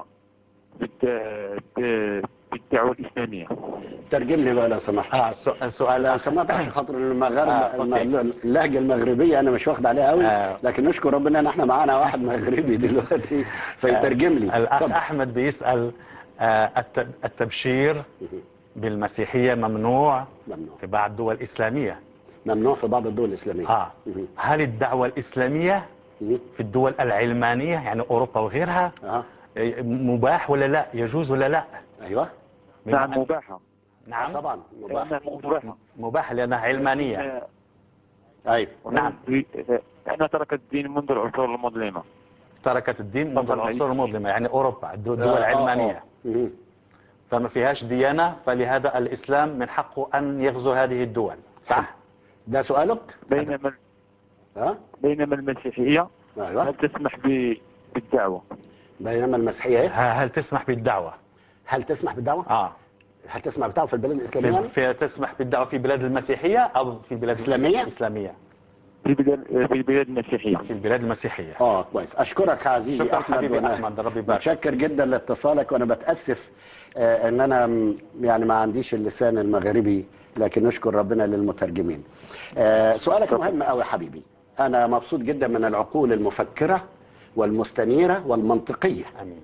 بالد- ب- بالدعوه الاسلاميه ترجم لي بقى لو سمحت اه سو- السؤال لو الآخر. سمحت عشان خاطر المغرب آه، أوكي. اللهجه المغربيه انا مش واخد عليها قوي آه. لكن نشكر ربنا ان احنا معانا واحد مغربي دلوقتي فيترجم لي الاخ اتفضل. احمد بيسال آه، الت- التبشير بالمسيحيه ممنوع ممنوع في بعض الدول الاسلاميه ممنوع في بعض الدول الاسلاميه اه مهم. هل الدعوه الاسلاميه مهم. في الدول العلمانيه يعني اوروبا وغيرها اه آه، مباح ولا لا يجوز ولا لا ايوه نعم مباحه نعم طبعا مباح لأنها مباحه مباح لانها علمانيه آه، ايوه نعم. آه، لانها تركت الدين منذ العصور المظلمه تركت الدين منذ طبعاً. العصور المظلمه يعني اوروبا الدول آه، آه، العلمانيه آه. مهم. فما فيهاش ديانه فلهذا الاسلام من حقه ان يغزو هذه الدول صح ده سؤالك بينما ها بينما المسيحيه ايوه هل تسمح ب- بالدعوه بينما المسيحيه إيه؟ ه- هل تسمح بالدعوه هل تسمح بالدعوه؟ اه هل تسمح بالدعوه في البلاد الاسلاميه؟ في, يعني؟ في تسمح بالدعوه في بلاد المسيحيه او في بلاد إسلامية؟ الاسلاميه في بلاد في البلاد المسيحيه في البلاد المسيحيه اه كويس اشكرك عزيزي شكرا احمد حبيبي وأنا احمد ربي يبارك متشكر جدا لاتصالك وانا بتاسف آه ان انا م- يعني ما عنديش اللسان المغربي لكن نشكر ربنا للمترجمين آه سؤالك مهم قوي يا حبيبي انا مبسوط جدا من العقول المفكره والمستنيره والمنطقيه امين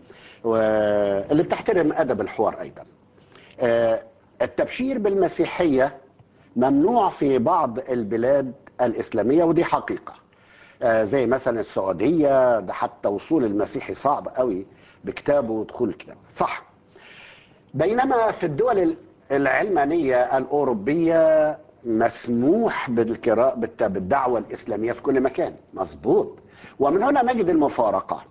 واللي بتحترم ادب الحوار ايضا آه، التبشير بالمسيحيه ممنوع في بعض البلاد الاسلاميه ودي حقيقه آه، زي مثلا السعوديه ده حتى وصول المسيحي صعب قوي بكتابه ودخول الكتاب صح بينما في الدول ال- العلمانيه الاوروبيه مسموح بالقراءه بالت- بالدعوه الاسلاميه في كل مكان مظبوط ومن هنا نجد المفارقه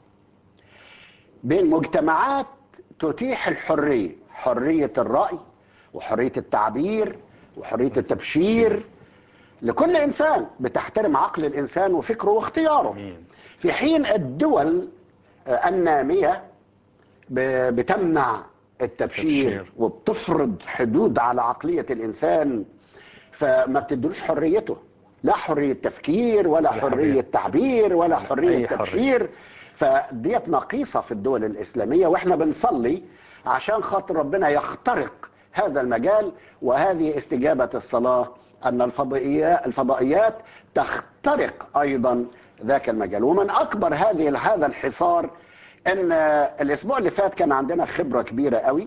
بين مجتمعات تتيح الحرية حرية الرأي وحرية التعبير وحرية التبشير لكل إنسان بتحترم عقل الإنسان وفكره واختياره امين في حين الدول آه، النامية ب- بتمنع التبشير تبشير. وبتفرض حدود على عقلية الإنسان فما بتدلوش حريته لا حرية تفكير ولا ولا حرية حرية تعبير ولا أي حرية حرية. تبشير فديت نقيصة في الدول الإسلامية وإحنا بنصلي عشان خاطر ربنا يخترق هذا المجال وهذه استجابة الصلاة أن الفضائيات, الفضائيات تخترق أيضا ذاك المجال ومن أكبر هذه هذا الحصار أن الأسبوع اللي فات كان عندنا خبرة كبيرة قوي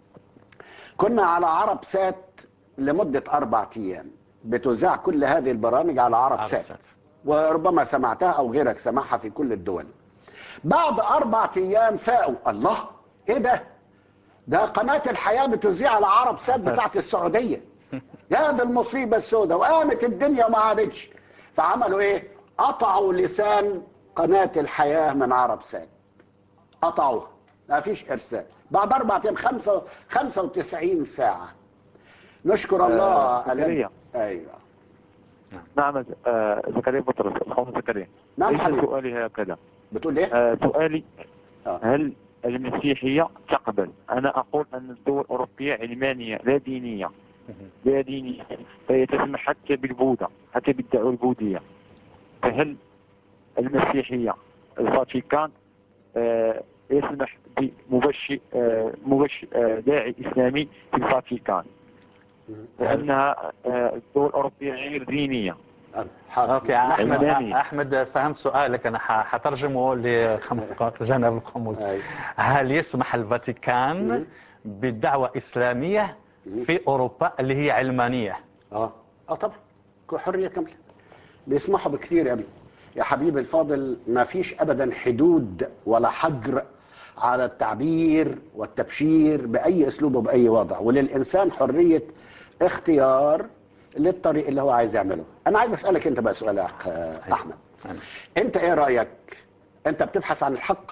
كنا على عرب سات لمدة أربع أيام بتذاع كل هذه البرامج على عرب سات عرفت. وربما سمعتها أو غيرك سمعها في كل الدول بعد اربع ايام فاقوا الله ايه ده ده قناه الحياه بتذيع على عرب سات بتاعت السعوديه يا ده المصيبه السوداء وقامت الدنيا وما عادتش فعملوا ايه قطعوا لسان قناه الحياه من عرب سات قطعوها ما فيش ارسال بعد اربع ايام خمسة 95 ساعه نشكر الله آه، الذي- زكريا. ايوه نعم آه، زكريا بطرس الخوف زكريا نعم ليس حبيبي سؤالي هكذا بتقول ايه آه، سؤالي آه. هل المسيحية تقبل أنا أقول أن الدول الأوروبية علمانية لا دينية لا دينية فهي تسمح حتى بالبوذا حتى بالدعوة البوذية فهل المسيحية الفاتيكان آه، يسمح بمبشر آه، مبشر آه، داعي إسلامي في الفاتيكان لأنها آه، الدول الأوروبية غير دينية آه، حاضر. اوكي احمد علمانية. احمد فهمت سؤالك انا ح- حترجمه لجناب القموز أي. هل يسمح الفاتيكان مم. بدعوة إسلامية في أوروبا اللي هي علمانية اه اه طبعا كل حريه كامله بيسمحوا بكثير يا ابني يا حبيبي الفاضل ما فيش ابدا حدود ولا حجر على التعبير والتبشير باي اسلوب وباي وضع وللانسان حريه اختيار للطريق اللي هو عايز يعمله انا عايز اسالك انت بقى سؤال يا اخ آه، احمد أنا. انت ايه رايك انت بتبحث عن الحق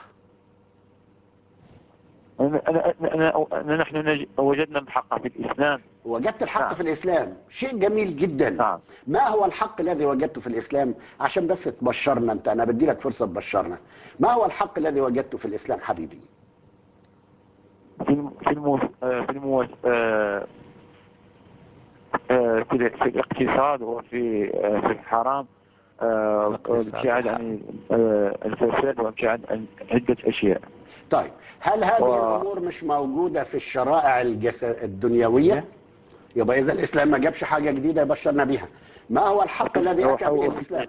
أنا أنا أنا أنا نحن نج- وجدنا الحق في الإسلام وجدت الحق نعم. في الاسلام شيء جميل جدا نعم. ما هو الحق الذي وجدته في الاسلام عشان بس تبشرنا انت انا بدي لك فرصه تبشرنا ما هو الحق الذي وجدته في الاسلام حبيبي في الم- في المو آه، في المو آه، آه، في ال- في الاقتصاد وفي آه، في الحرام آه، الاقتصاد والابتعاد عن آه، الفساد والابتعاد عن عدة أشياء طيب هل هذه و- الامور مش موجوده في الشرائع الجس... الدنيويه يبقى اذا الاسلام ما جابش حاجه جديده يبشرنا بيها ما هو الحق الذي هو اتى به حول- الاسلام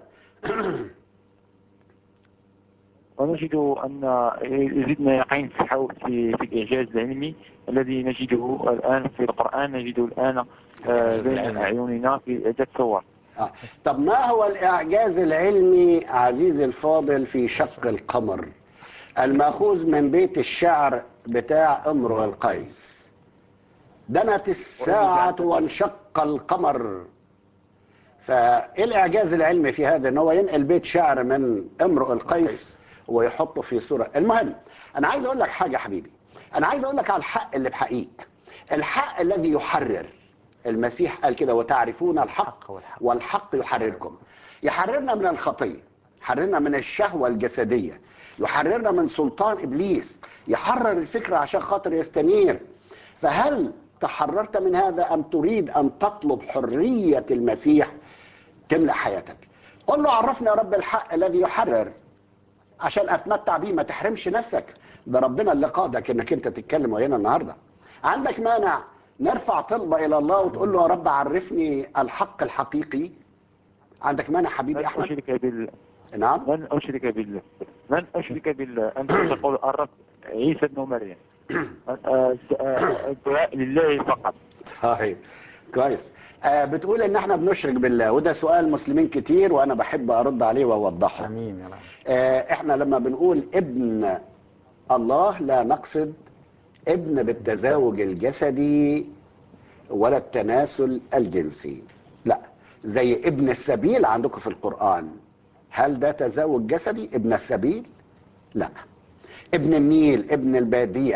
ونجد أن يزيدنا يقين في حول في, في الإعجاز العلمي الذي نجده الآن في القرآن نجده الآن آه، الإعجاز بين العلمي. أعيننا في عدة صور آه. طب ما هو الاعجاز العلمي عزيزي الفاضل في شق القمر الماخوذ من بيت الشعر بتاع امرؤ القيس دنت الساعة وانشق القمر فايه الاعجاز العلمي في هذا ان هو ينقل بيت شعر من امرؤ القيس ويحطه في صورة المهم انا عايز اقول لك حاجة حبيبي انا عايز اقول لك على الحق اللي بحقيق الحق الذي يحرر المسيح قال كده وتعرفون الحق والحق. والحق يحرركم يحررنا من الخطية يحررنا من الشهوة الجسدية يحررنا من سلطان إبليس يحرر الفكرة عشان خاطر يستنير فهل تحررت من هذا أم تريد أن تطلب حرية المسيح تملأ حياتك قل له عرفنا يا رب الحق الذي يحرر عشان اتمتع بيه ما تحرمش نفسك ده ربنا اللي قادك انك انت تتكلم وهنا النهارده عندك مانع نرفع طلبه الى الله وتقول له يا رب عرفني الحق الحقيقي عندك مانع حبيبي لن احمد أشرك بال نعم لن أشرك بالله لن أشرك بالله أنت تقول الرب عيسى ابن مريم آه، آه، الدعاء لله فقط طيب كويس آه بتقول ان احنا بنشرك بالله وده سؤال مسلمين كتير وانا بحب ارد عليه واوضحه امين يا رب آه، احنا لما بنقول ابن الله لا نقصد ابن بالتزاوج الجسدي ولا التناسل الجنسي لا زي ابن السبيل عندكم في القرآن هل ده تزاوج جسدي ابن السبيل لا ابن النيل ابن البادية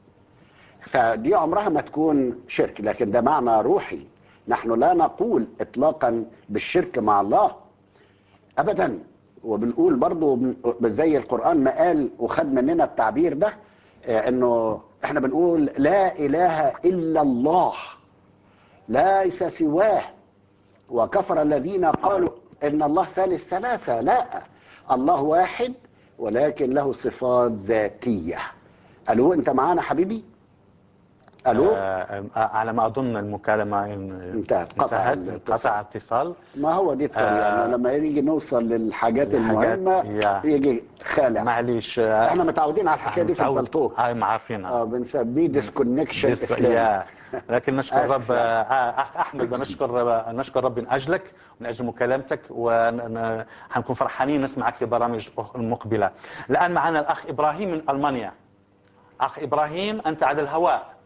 فدي عمرها ما تكون شرك لكن ده معنى روحي نحن لا نقول اطلاقا بالشرك مع الله ابدا وبنقول برضو بن- زي القرآن ما قال وخد مننا التعبير ده آه، انه احنا بنقول لا اله الا الله ليس سواه وكفر الذين قالوا ان الله ثالث ثلاثة لا الله واحد ولكن له صفات ذاتية الو انت معانا حبيبي ألو؟ آه، آه، على ما أظن المكالمة إن- انتهت قطع انتهت الاتصال. قطع اتصال ما هو دي الطريقه آه. انه لما يجي نوصل للحاجات الحاجات- المهمه يا. يجي خالع معليش آه، احنا متعودين على الحكايه دي في متعود- البلطوك هاي ما عارفينها اه بنسميه ديسكونكشن ديسكو- اسلامي يا. لكن نشكر آسف رب آه، أخ احمد ونشكر نشكر رب من اجلك ومن اجل مكالمتك وحنكون فرحانين نسمعك في برامج أخ- مقبله. الان معنا الاخ ابراهيم من المانيا. اخ ابراهيم انت على الهواء.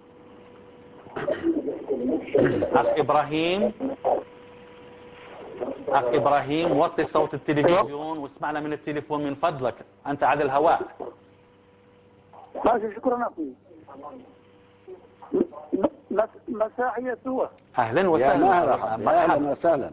اخ ابراهيم اخ ابراهيم وطي صوت التلفزيون واسمعنا من التليفون من فضلك انت على الهواء. ماشي شكرا اخي م- مس- مساء يسوع اهلا يا وسهلا مرحبا يا مرحبا اهلا وسهلا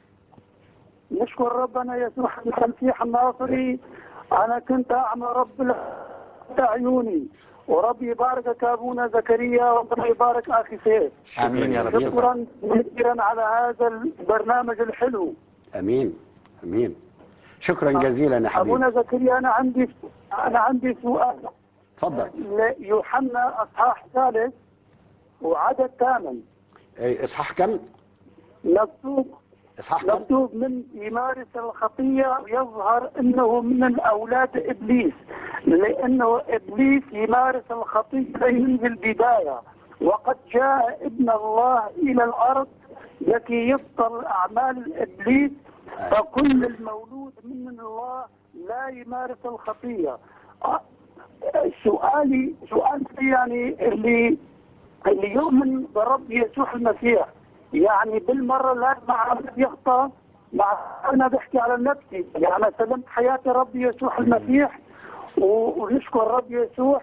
نشكر ربنا يسوع المسيح الناصري انا كنت اعمى رب ال- عيوني ورب يباركك ابونا زكريا وربنا يبارك اخي سيف امين يا رب شكرا شكرا كثيرا على هذا البرنامج الحلو امين امين شكرا جزيلا يا ابونا حبيبي زكريا انا عندي انا عندي سؤال تفضل يوحنا اصحاح ثالث وعدد ثامن إيه، اصحاح كم مكتوب اصحاح كم مكتوب من يمارس الخطية يظهر انه من اولاد ابليس لانه ابليس يمارس الخطية من البداية وقد جاء ابن الله الى الارض لكي يبطل اعمال ابليس فكل المولود من الله لا يمارس الخطية آه، سؤالي سؤالي يعني اللي اللي يؤمن برب يسوع المسيح يعني بالمره لازم مع يخطى مع انا بحكي على نفسي يعني سلمت حياتي رب يسوع المسيح و- ونشكر رب يسوع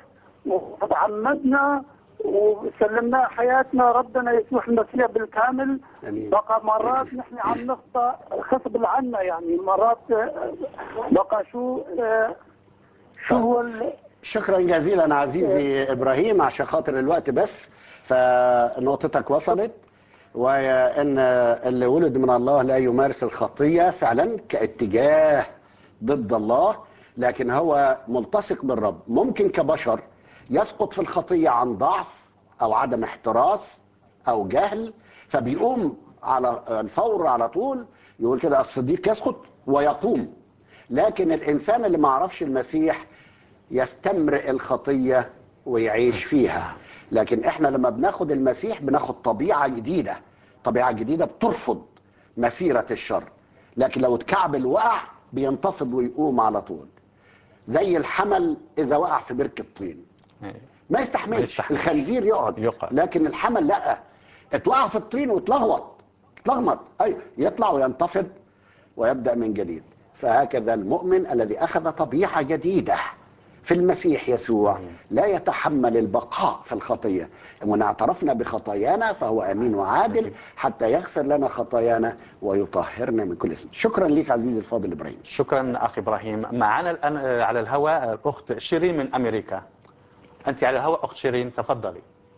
وتعمدنا وسلمنا حياتنا ربنا يسوع المسيح بالكامل امين بقى مرات نحن عم نخطا غصب عنا يعني مرات آه، بقى شو آه، شو هو ال- شكرا جزيلا عزيزي ابراهيم عشان خاطر الوقت بس فنقطتك وصلت وان اللي ولد من الله لا يمارس الخطيه فعلا كاتجاه ضد الله لكن هو ملتصق بالرب ممكن كبشر يسقط في الخطيه عن ضعف او عدم احتراس او جهل فبيقوم على الفور على طول يقول كده الصديق يسقط ويقوم لكن الانسان اللي ما عرفش المسيح يستمرئ الخطية ويعيش فيها لكن احنا لما بناخد المسيح بناخد طبيعة جديدة طبيعة جديدة بترفض مسيرة الشر لكن لو اتكعبل وقع بينتفض ويقوم على طول زي الحمل اذا وقع في بركة طين إيه. ما يستحملش ما يستحملش. الخنزير يقعد يقعد. لكن الحمل لا اتوقع في الطين واتلخبط اتلخبط ايوه يطلع وينتفض ويبدا من جديد فهكذا المؤمن الذي اخذ طبيعه جديده في المسيح يسوع لا يتحمل البقاء في الخطيه وان اعترفنا بخطايانا فهو امين وعادل حتى يغفر لنا خطايانا ويطهرنا من كل اسم شكرا لك عزيزي الفاضل ابراهيم شكرا اخ ابراهيم معنا الان آه، على الهواء الاخت شيرين من امريكا انت على الهواء اخت شيرين تفضلي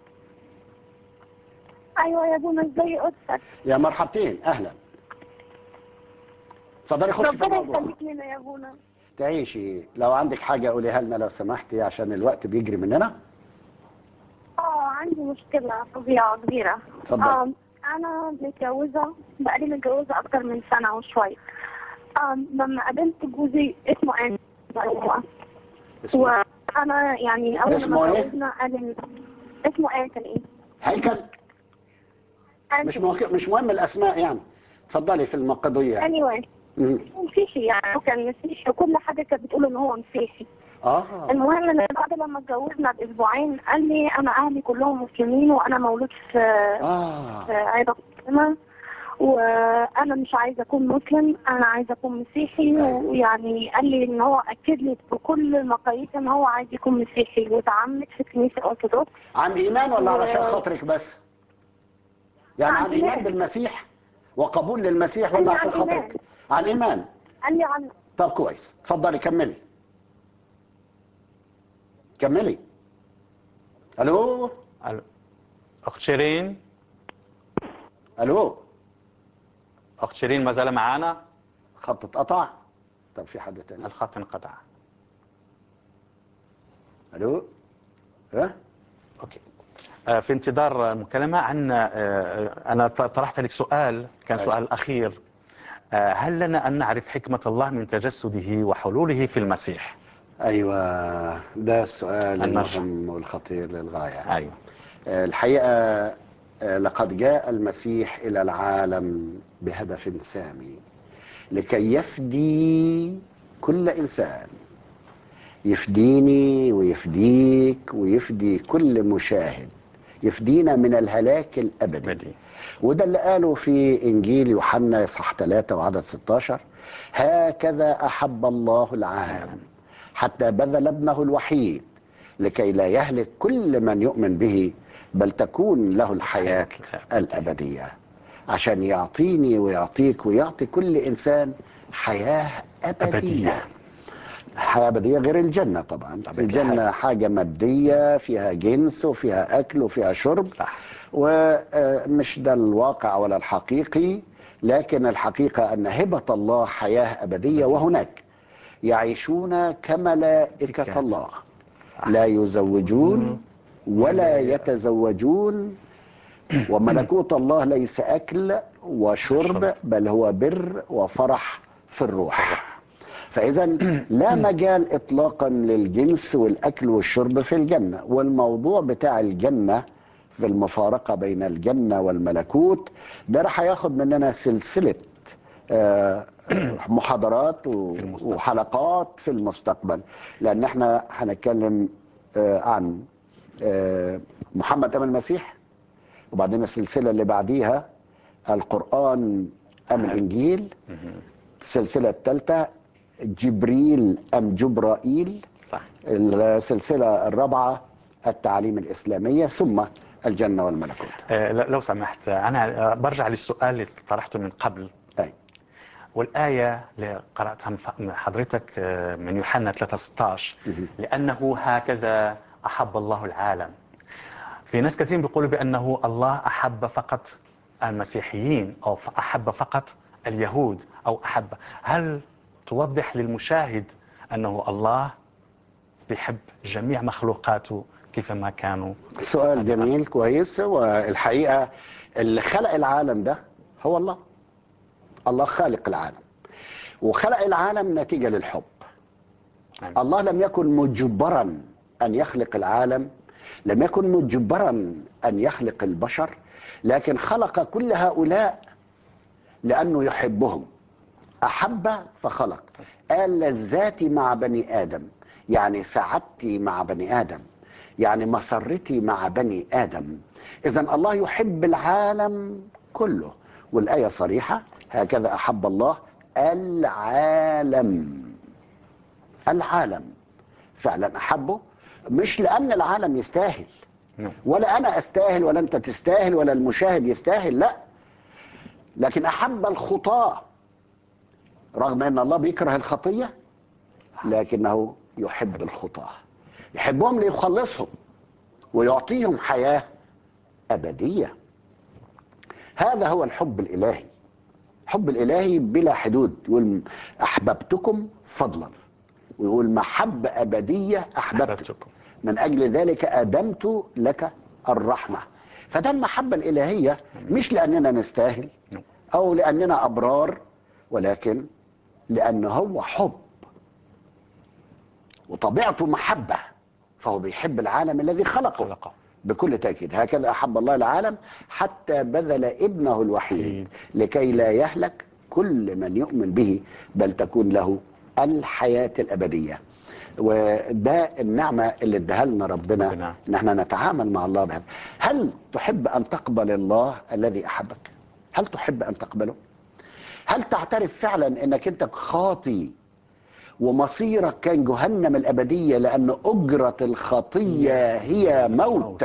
ايوه يا ابونا ازاي قدسك يا مرحبتين اهلا اتفضلي خشي في ربنا الموضوع يخليك لنا يا ابونا تعيشي لو عندك حاجة قوليها لنا لو سمحتي عشان الوقت بيجري مننا اه عندي مشكله فظيعه كبيره اتفضل. آه انا متجوزه بقالي متجوزه اكتر من سنه وشويه آه لما قابلت جوزي اسمه انت اسمه وانا يعني اول اسمه ما إيه؟ اتجوزنا قال إن- اسمه انتوني هيكل مش مو... مش مهم الاسماء يعني اتفضلي في المقضية يعني. anyway مم. مسيحي يعني هو كان مسيحي وكل حاجه كانت بتقول ان هو مسيحي اه المهم ان بعد لما اتجوزنا باسبوعين قال لي انا اهلي كلهم مسلمين وانا مولود في اه في عيله مسلمه وانا مش عايزه اكون مسلم انا عايزه اكون مسيحي أيوة. ويعني قال لي ان هو اكد لي بكل المقاييس ان هو عايز يكون مسيحي وتعمد في الكنيسه الارثوذكس عن ايمان ولا علشان و- خاطرك بس يعني عن عن ايمان إيمان. بالمسيح وقبول للمسيح ولا أيوة، عشان عن خاطرك إيمان. عن ايمان قال لي عن طب كويس اتفضلي كملي كملي الو الو اخت شيرين الو اخت شيرين ما زال معنا خط اتقطع طب في حد تاني الخط انقطع الو ها اوكي آه، في انتظار المكالمة عن آه، أنا ط- طرحت لك سؤال كان أي. سؤال الأخير آه، هل لنا أن نعرف حكمة الله من تجسده وحلوله في المسيح ايوه ده السؤال المرجع. المهم والخطير للغايه أيوة آه، الحقيقه آه، لقد جاء المسيح الى العالم بهدف سامي لكي يفدي كل انسان يفديني ويفديك ويفدي كل مشاهد يفدينا من الهلاك الابدي بدي وده اللي قاله في انجيل يوحنا اصحاح 3 وعدد 16 هكذا احب الله العالم حتى بذل ابنه الوحيد لكي لا يهلك كل من يؤمن به بل تكون له الحياه الابديه عشان يعطيني ويعطيك ويعطي كل انسان حياه ابديه, أبدية. حياه ابديه غير الجنه طبعا طبعاً. الجنه حاجه ماديه فيها جنس وفيها اكل وفيها شرب صح ومش ده الواقع ولا الحقيقي لكن الحقيقة أن هبة الله حياة أبدية وهناك يعيشون كملائكة صح. الله صح. لا يزوجون ولا يتزوجون وملكوت الله ليس أكل وشرب شرب. بل هو بر وفرح في الروح فإذا لا مجال إطلاقا للجنس والأكل والشرب في الجنة والموضوع بتاع الجنة في المفارقة بين الجنة والملكوت ده راح ياخد مننا سلسلة آه، محاضرات و- في المستقبل. وحلقات في المستقبل لأن احنا هنتكلم آه، عن آه، محمد أم المسيح وبعدين السلسلة اللي بعديها القرآن أم الإنجيل السلسلة الثالثة جبريل أم جبرائيل صح السلسلة الرابعة التعاليم الإسلامية ثم الجنة والملكوت آه، ل- لو سمحت أنا آه، برجع للسؤال اللي طرحته من قبل أي. والآية اللي قرأتها من ف- من حضرتك آه، من يوحنا 3:16 لأنه هكذا أحب الله العالم في ناس كثير بيقولوا بأنه الله أحب فقط المسيحيين أو ف- أحب فقط اليهود أو أحب هل توضح للمشاهد أنه الله بيحب جميع مخلوقاته كيفما كانوا سؤال جميل كويس والحقيقة اللي خلق العالم ده هو الله الله خالق العالم وخلق العالم نتيجة للحب آمين. الله لم يكن مجبرا أن يخلق العالم لم يكن مجبرا أن يخلق البشر لكن خلق كل هؤلاء لأنه يحبهم أحب فخلق قال لذاتي مع بني آدم يعني سعادتي مع بني آدم يعني مسرتي مع بني آدم إذا الله يحب العالم كله والآية صريحة هكذا أحب الله العالم العالم فعلا أحبه مش لأن العالم يستاهل نعم. ولا أنا أستاهل ولا أنت تستاهل ولا المشاهد يستاهل لا لكن أحب الخطاة رغم أن الله بيكره الخطية لكنه يحب الخطاة يحبهم ليخلصهم ويعطيهم حياة أبدية هذا هو الحب الإلهي الحب الإلهي بلا حدود يقول أحببتكم فضلا ويقول محبة أبدية أحببتكم أحببتكم من أجل ذلك أدمت لك الرحمة فده المحبة الإلهية مش لأننا نستاهل أو لأننا أبرار ولكن لأنه هو حب وطبيعته محبة فهو بيحب العالم الذي خلقه خلقه بكل تأكيد هكذا أحب الله العالم حتى بذل ابنه الوحيد وحيد. لكي لا يهلك كل من يؤمن به بل تكون له الحياة الأبدية وده النعمة اللي اداها لنا ربنا ربنا. ان احنا نتعامل مع الله بهذا هل تحب ان تقبل الله الذي احبك هل تحب ان تقبله هل تعترف فعلا انك انت خاطي ومصيرك كان جهنم الابديه لان اجره الخطيه هي موت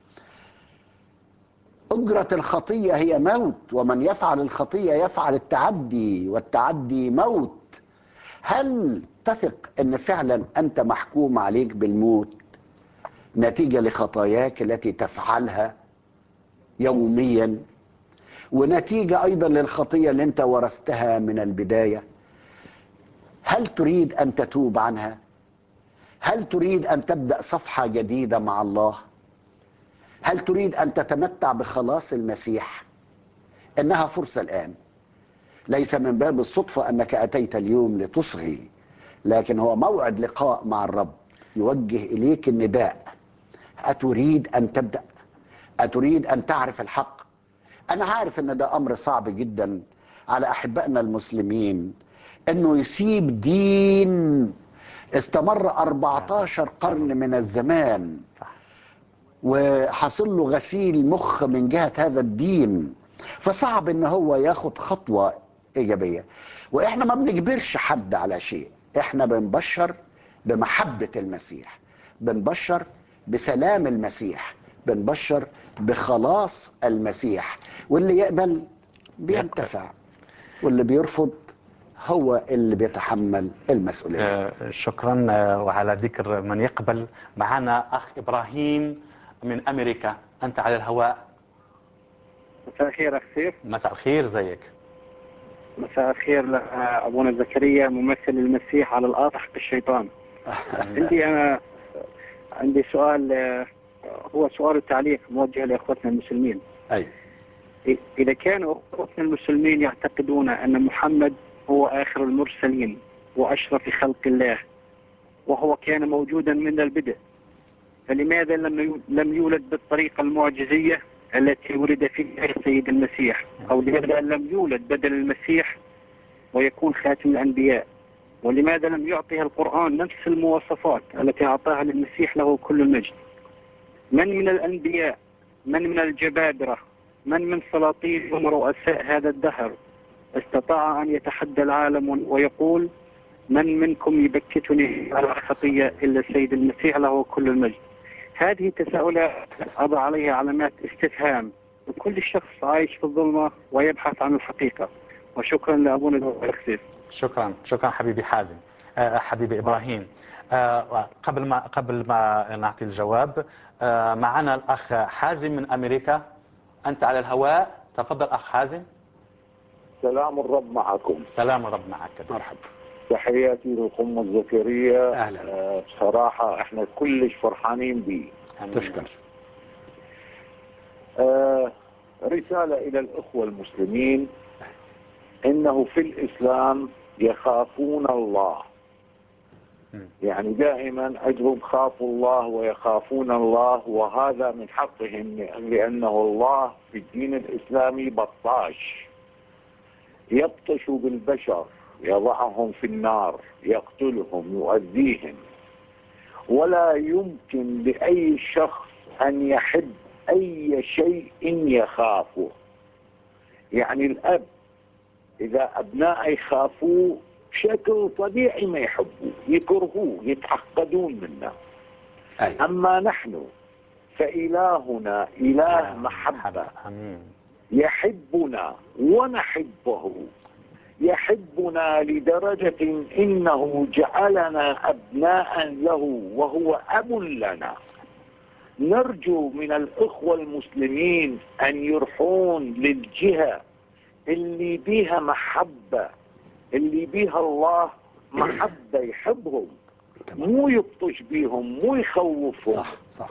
اجره الخطيه هي موت ومن يفعل الخطيه يفعل التعدي والتعدي موت هل تثق ان فعلا انت محكوم عليك بالموت نتيجه لخطاياك التي تفعلها يوميا ونتيجه ايضا للخطيه اللي انت ورثتها من البدايه هل تريد ان تتوب عنها هل تريد ان تبدا صفحه جديده مع الله هل تريد أن تتمتع بخلاص المسيح إنها فرصة الآن ليس من باب الصدفة أنك أتيت اليوم لتصغي لكن هو موعد لقاء مع الرب يوجه إليك النداء أتريد أن تبدأ أتريد أن تعرف الحق أنا عارف أن ده أمر صعب جدا على أحبائنا المسلمين أنه يسيب دين استمر 14 قرن من الزمان صح وحصل له غسيل مخ من جهة هذا الدين فصعب ان هو ياخد خطوة ايجابية واحنا ما بنجبرش حد على شيء احنا بنبشر بمحبة المسيح بنبشر بسلام المسيح بنبشر بخلاص المسيح واللي يقبل بينتفع واللي بيرفض هو اللي بيتحمل المسؤولية آه، شكرا آه، وعلى ذكر من يقبل معنا أخ إبراهيم من أمريكا أنت على الهواء مساء الخير اخ سيف مساء الخير زيك مساء الخير لابونا زكريا ممثل المسيح على الارض حق الشيطان عندي انا عندي سؤال آه، هو سؤال التعليق موجه لاخوتنا المسلمين ايوه إ- اذا كانوا اخوتنا المسلمين يعتقدون ان محمد هو اخر المرسلين واشرف خلق الله وهو كان موجودا من البدء فلماذا لم يو- لم يولد بالطريقه المعجزيه التي ولد فيها السيد المسيح او لماذا لم يولد بدل المسيح ويكون خاتم الانبياء ولماذا لم يعطيها القران نفس المواصفات التي اعطاها للمسيح له كل المجد من من الانبياء من من الجبابره من من سلاطين ورؤساء هذا الدهر استطاع ان يتحدى العالم ويقول من منكم يبكتني على خطيه الا السيد المسيح له كل المجد هذه تساؤلات أضع عليها علامات استفهام لكل شخص عايش في الظلمة ويبحث عن الحقيقة وشكرا لأبونا الأخسيس شكرا شكرا حبيبي حازم آه، حبيبي إبراهيم آه، قبل ما قبل ما نعطي الجواب آه، معنا الأخ حازم من أمريكا أنت على الهواء تفضل أخ حازم سلام الرب معكم سلام الرب معك مرحبا تحياتي للقمة الزكريا أهلاً. آه، بصراحة احنا كلش فرحانين بيه آمين. تشكر آه، رسالة إلى الأخوة المسلمين إنه في الإسلام يخافون الله مم. يعني دائما أجرب خافوا الله ويخافون الله وهذا من حقهم لأنه الله في الدين الإسلامي بطاش يبطش بالبشر يضعهم في النار يقتلهم يؤذيهم ولا يمكن لأي شخص أن يحب أي شيء يخافه يعني الأب إذا أبناء يخافوه بشكل طبيعي ما يحبوه يكرهوه يتعقدون منه أيوة. أما نحن فإلهنا إله محبة آمين يحبنا ونحبه يحبنا لدرجة إنه جعلنا أبناء له وهو أب لنا نرجو من الإخوة المسلمين أن يرحون للجهة اللي بيها محبة اللي بيها الله محبة يحبهم تمام مو يبطش بيهم مو يخوفهم صح صح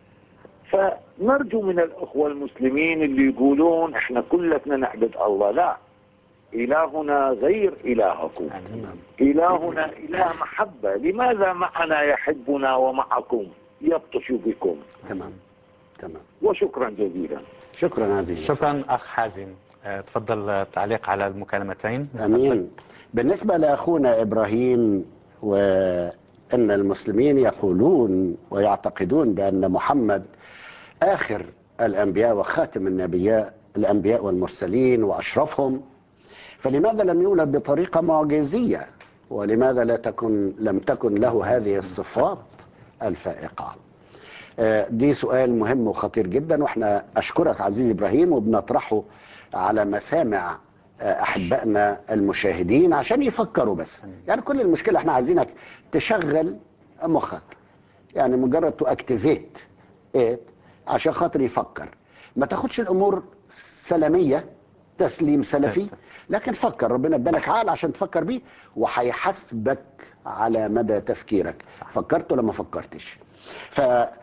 فنرجو من الأخوة المسلمين اللي يقولون احنا كلنا نعبد الله لا إلهنا غير إلهكم آمين إلهنا إله محبة لماذا معنا يحبنا ومعكم يبطش بكم تمام تمام وشكرا جزيلا شكرا عزيزي شكرا أخ حازم آه، تفضل آه، تعليق على المكالمتين امين بالنسبه لاخونا ابراهيم وان المسلمين يقولون ويعتقدون بان محمد اخر الانبياء وخاتم النبياء الانبياء والمرسلين واشرفهم فلماذا لم يولد بطريقه معجزيه ولماذا لا تكن لم تكن له هذه الصفات الفائقه آه، دي سؤال مهم وخطير جدا واحنا اشكرك عزيزي ابراهيم وبنطرحه على مسامع آه، احبائنا المشاهدين عشان يفكروا بس يعني كل المشكله احنا عايزينك تشغل مخك يعني مجرد تو اكتيفيت ات عشان خاطر يفكر ما تاخدش الامور سلاميه تسليم سلفي لكن فكر ربنا ادالك عقل عشان تفكر بيه وهيحاسبك على مدى تفكيرك فكرت ولا ما فكرتش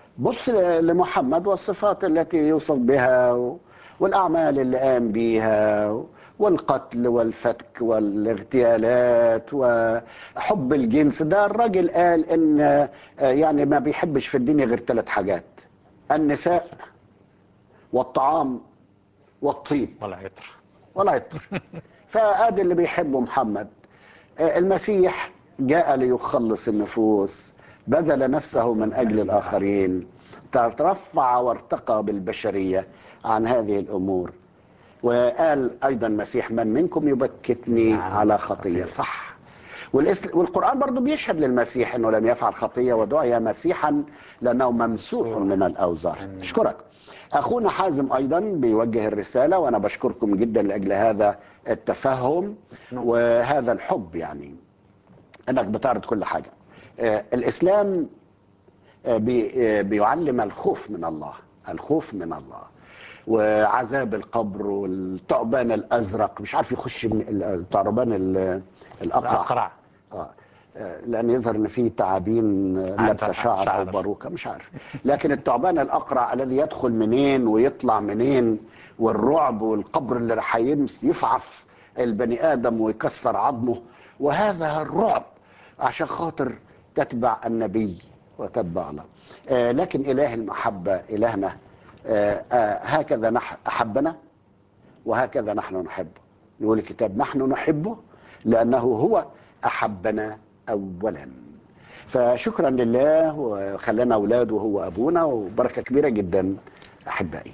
بص لمحمد والصفات التي يوصف بها و- والأعمال اللي قام بيها والقتل والفتك والاغتيالات وحب الجنس ده الراجل قال ان آه، يعني ما بيحبش في الدنيا غير ثلاث حاجات النساء والطعام والطيب ولا عطر ولا يطر فادي اللي بيحبه محمد آه، المسيح جاء ليخلص النفوس بذل نفسه من اجل الاخرين ترفع وارتقى بالبشريه عن هذه الامور وقال ايضا مسيح من منكم يبكتني نعم. على خطيه صح والإسل... والقرآن برضو بيشهد للمسيح أنه لم يفعل خطية ودعي مسيحا لأنه ممسوح من الأوزار أشكرك أخونا حازم أيضا بيوجه الرسالة وأنا بشكركم جدا لأجل هذا التفهم وهذا الحب يعني أنك بتعرض كل حاجة آه، الإسلام آه، بي- آه، بيعلم الخوف من الله الخوف من الله وعذاب القبر والثعبان الازرق مش عارف يخش من الثعبان ال- الاقرع الأقرع اه آه، لان يظهر ان في تعابين آه، لابسه عندها شعر او شعر. باروكه مش عارف لكن الثعبان الاقرع الذي يدخل منين ويطلع منين والرعب والقبر اللي راح يمس- يفعص البني ادم ويكسر عظمه وهذا الرعب عشان خاطر تتبع النبي وتتبع الله آه لكن اله المحبه الهنا آه آه هكذا نح احبنا وهكذا نحن نحبه يقول الكتاب نحن نحبه لأنه هو أحبنا أولا فشكرا لله وخلانا أولاده وهو أبونا وبركة كبيرة جدا أحبائي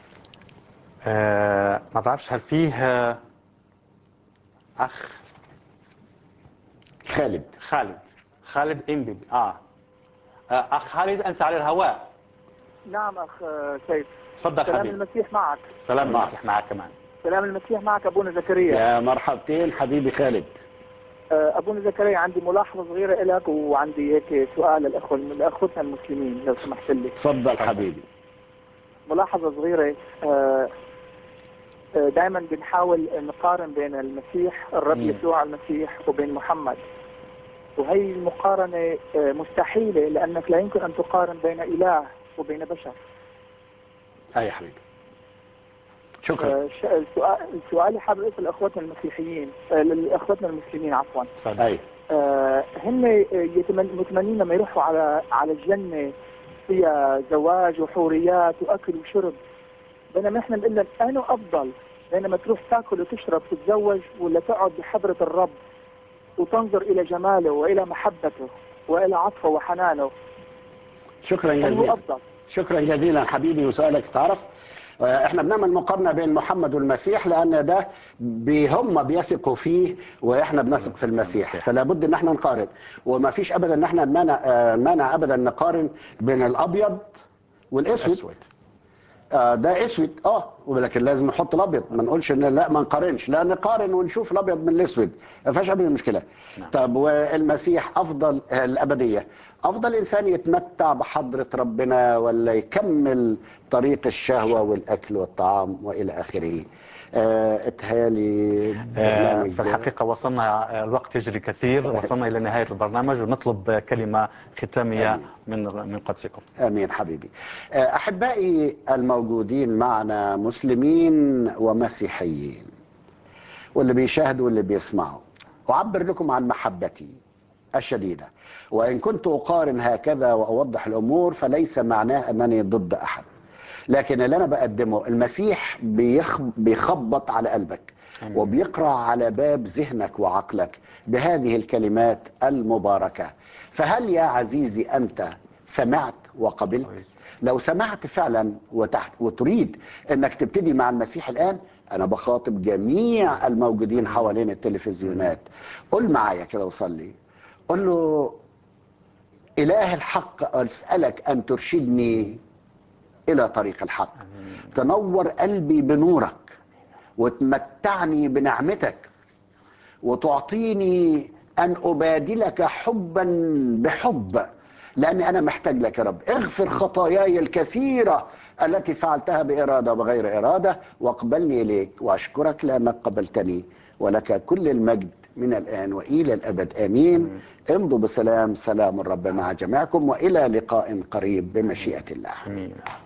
آه ما بعرفش هل فيه آه، أخ خالد خالد خالد إنبي آه آه، أخ خالد أنت على الهواء نعم أخ آه، سيد تفضل سلام حبيبي المسيح معك سلام معك. المسيح معك كمان سلام المسيح معك أبونا زكريا يا مرحبتين حبيبي خالد آه، أبونا زكريا عندي ملاحظة صغيرة لك وعندي هيك سؤال للأخوة لأخوتنا المسلمين لو سمحت لي تفضل حبيبي ملاحظة صغيرة آه، آه، دائما بنحاول نقارن بين المسيح الرب مم. يسوع المسيح وبين محمد وهي المقارنة آه، مستحيلة لأنك لا يمكن أن تقارن بين إله وبين بشر أي حبيبي شكرا آه، ش- السؤال السؤال حابب اسال اخواتنا المسيحيين آه، لاخواتنا المسلمين عفوا تفضل أي آه، هن يتمن- متمنين لما يروحوا على على الجنه فيها زواج وحوريات واكل وشرب بينما احنا بنقول لهم انه افضل بينما تروح تاكل وتشرب تتزوج ولا تقعد بحضره الرب وتنظر الى جماله والى محبته والى عطفه وحنانه شكرا هل هو جزيلا افضل شكرا جزيلا حبيبي وسؤالك تعرف آه، احنا بنعمل مقارنه بين محمد والمسيح لان ده بي- هم بيثقوا فيه واحنا بنثق في المسيح فلا بد ان احنا نقارن وما فيش ابدا ان احنا مانع آه، مانع ابدا نقارن بين الابيض والاسود أسود آه ده اسود اه ولكن لازم نحط الابيض ما نقولش ان لا ما نقارنش لا نقارن ونشوف الابيض من الاسود ما فيهاش ابدا مشكله نعم. طب والمسيح افضل آه، الابديه افضل انسان يتمتع بحضره ربنا ولا يكمل طريق الشهوه والاكل والطعام والى اخره آه اتهالي آه، برنامج في الحقيقة وصلنا آه، الوقت يجري كثير وصلنا إلى نهاية البرنامج ونطلب آه، كلمة ختامية آمين. من من قدسكم امين حبيبي آه، احبائي الموجودين معنا مسلمين ومسيحيين واللي بيشاهدوا واللي بيسمعوا اعبر لكم عن محبتي الشديده وان كنت اقارن هكذا واوضح الامور فليس معناه انني ضد احد لكن اللي انا بقدمه المسيح بيخ- بيخبط على قلبك آمين. وبيقرع على باب ذهنك وعقلك بهذه الكلمات المباركه فهل يا عزيزي انت سمعت وقبلت لو سمعت فعلا وتحت وتريد انك تبتدي مع المسيح الان انا بخاطب جميع الموجودين حوالين التلفزيونات قل معايا كده وصلي قل له اله الحق اسالك ان ترشدني الى طريق الحق تنور قلبي بنورك وتمتعني بنعمتك وتعطيني ان ابادلك حبا بحب لاني انا محتاج لك يا رب اغفر خطاياي الكثيره التي فعلتها باراده وبغير اراده واقبلني اليك واشكرك لانك قبلتني ولك كل المجد من الآن وإلى الأبد آمين امضوا بسلام سلام الرب مع جميعكم وإلى لقاء قريب بمشيئة الله امين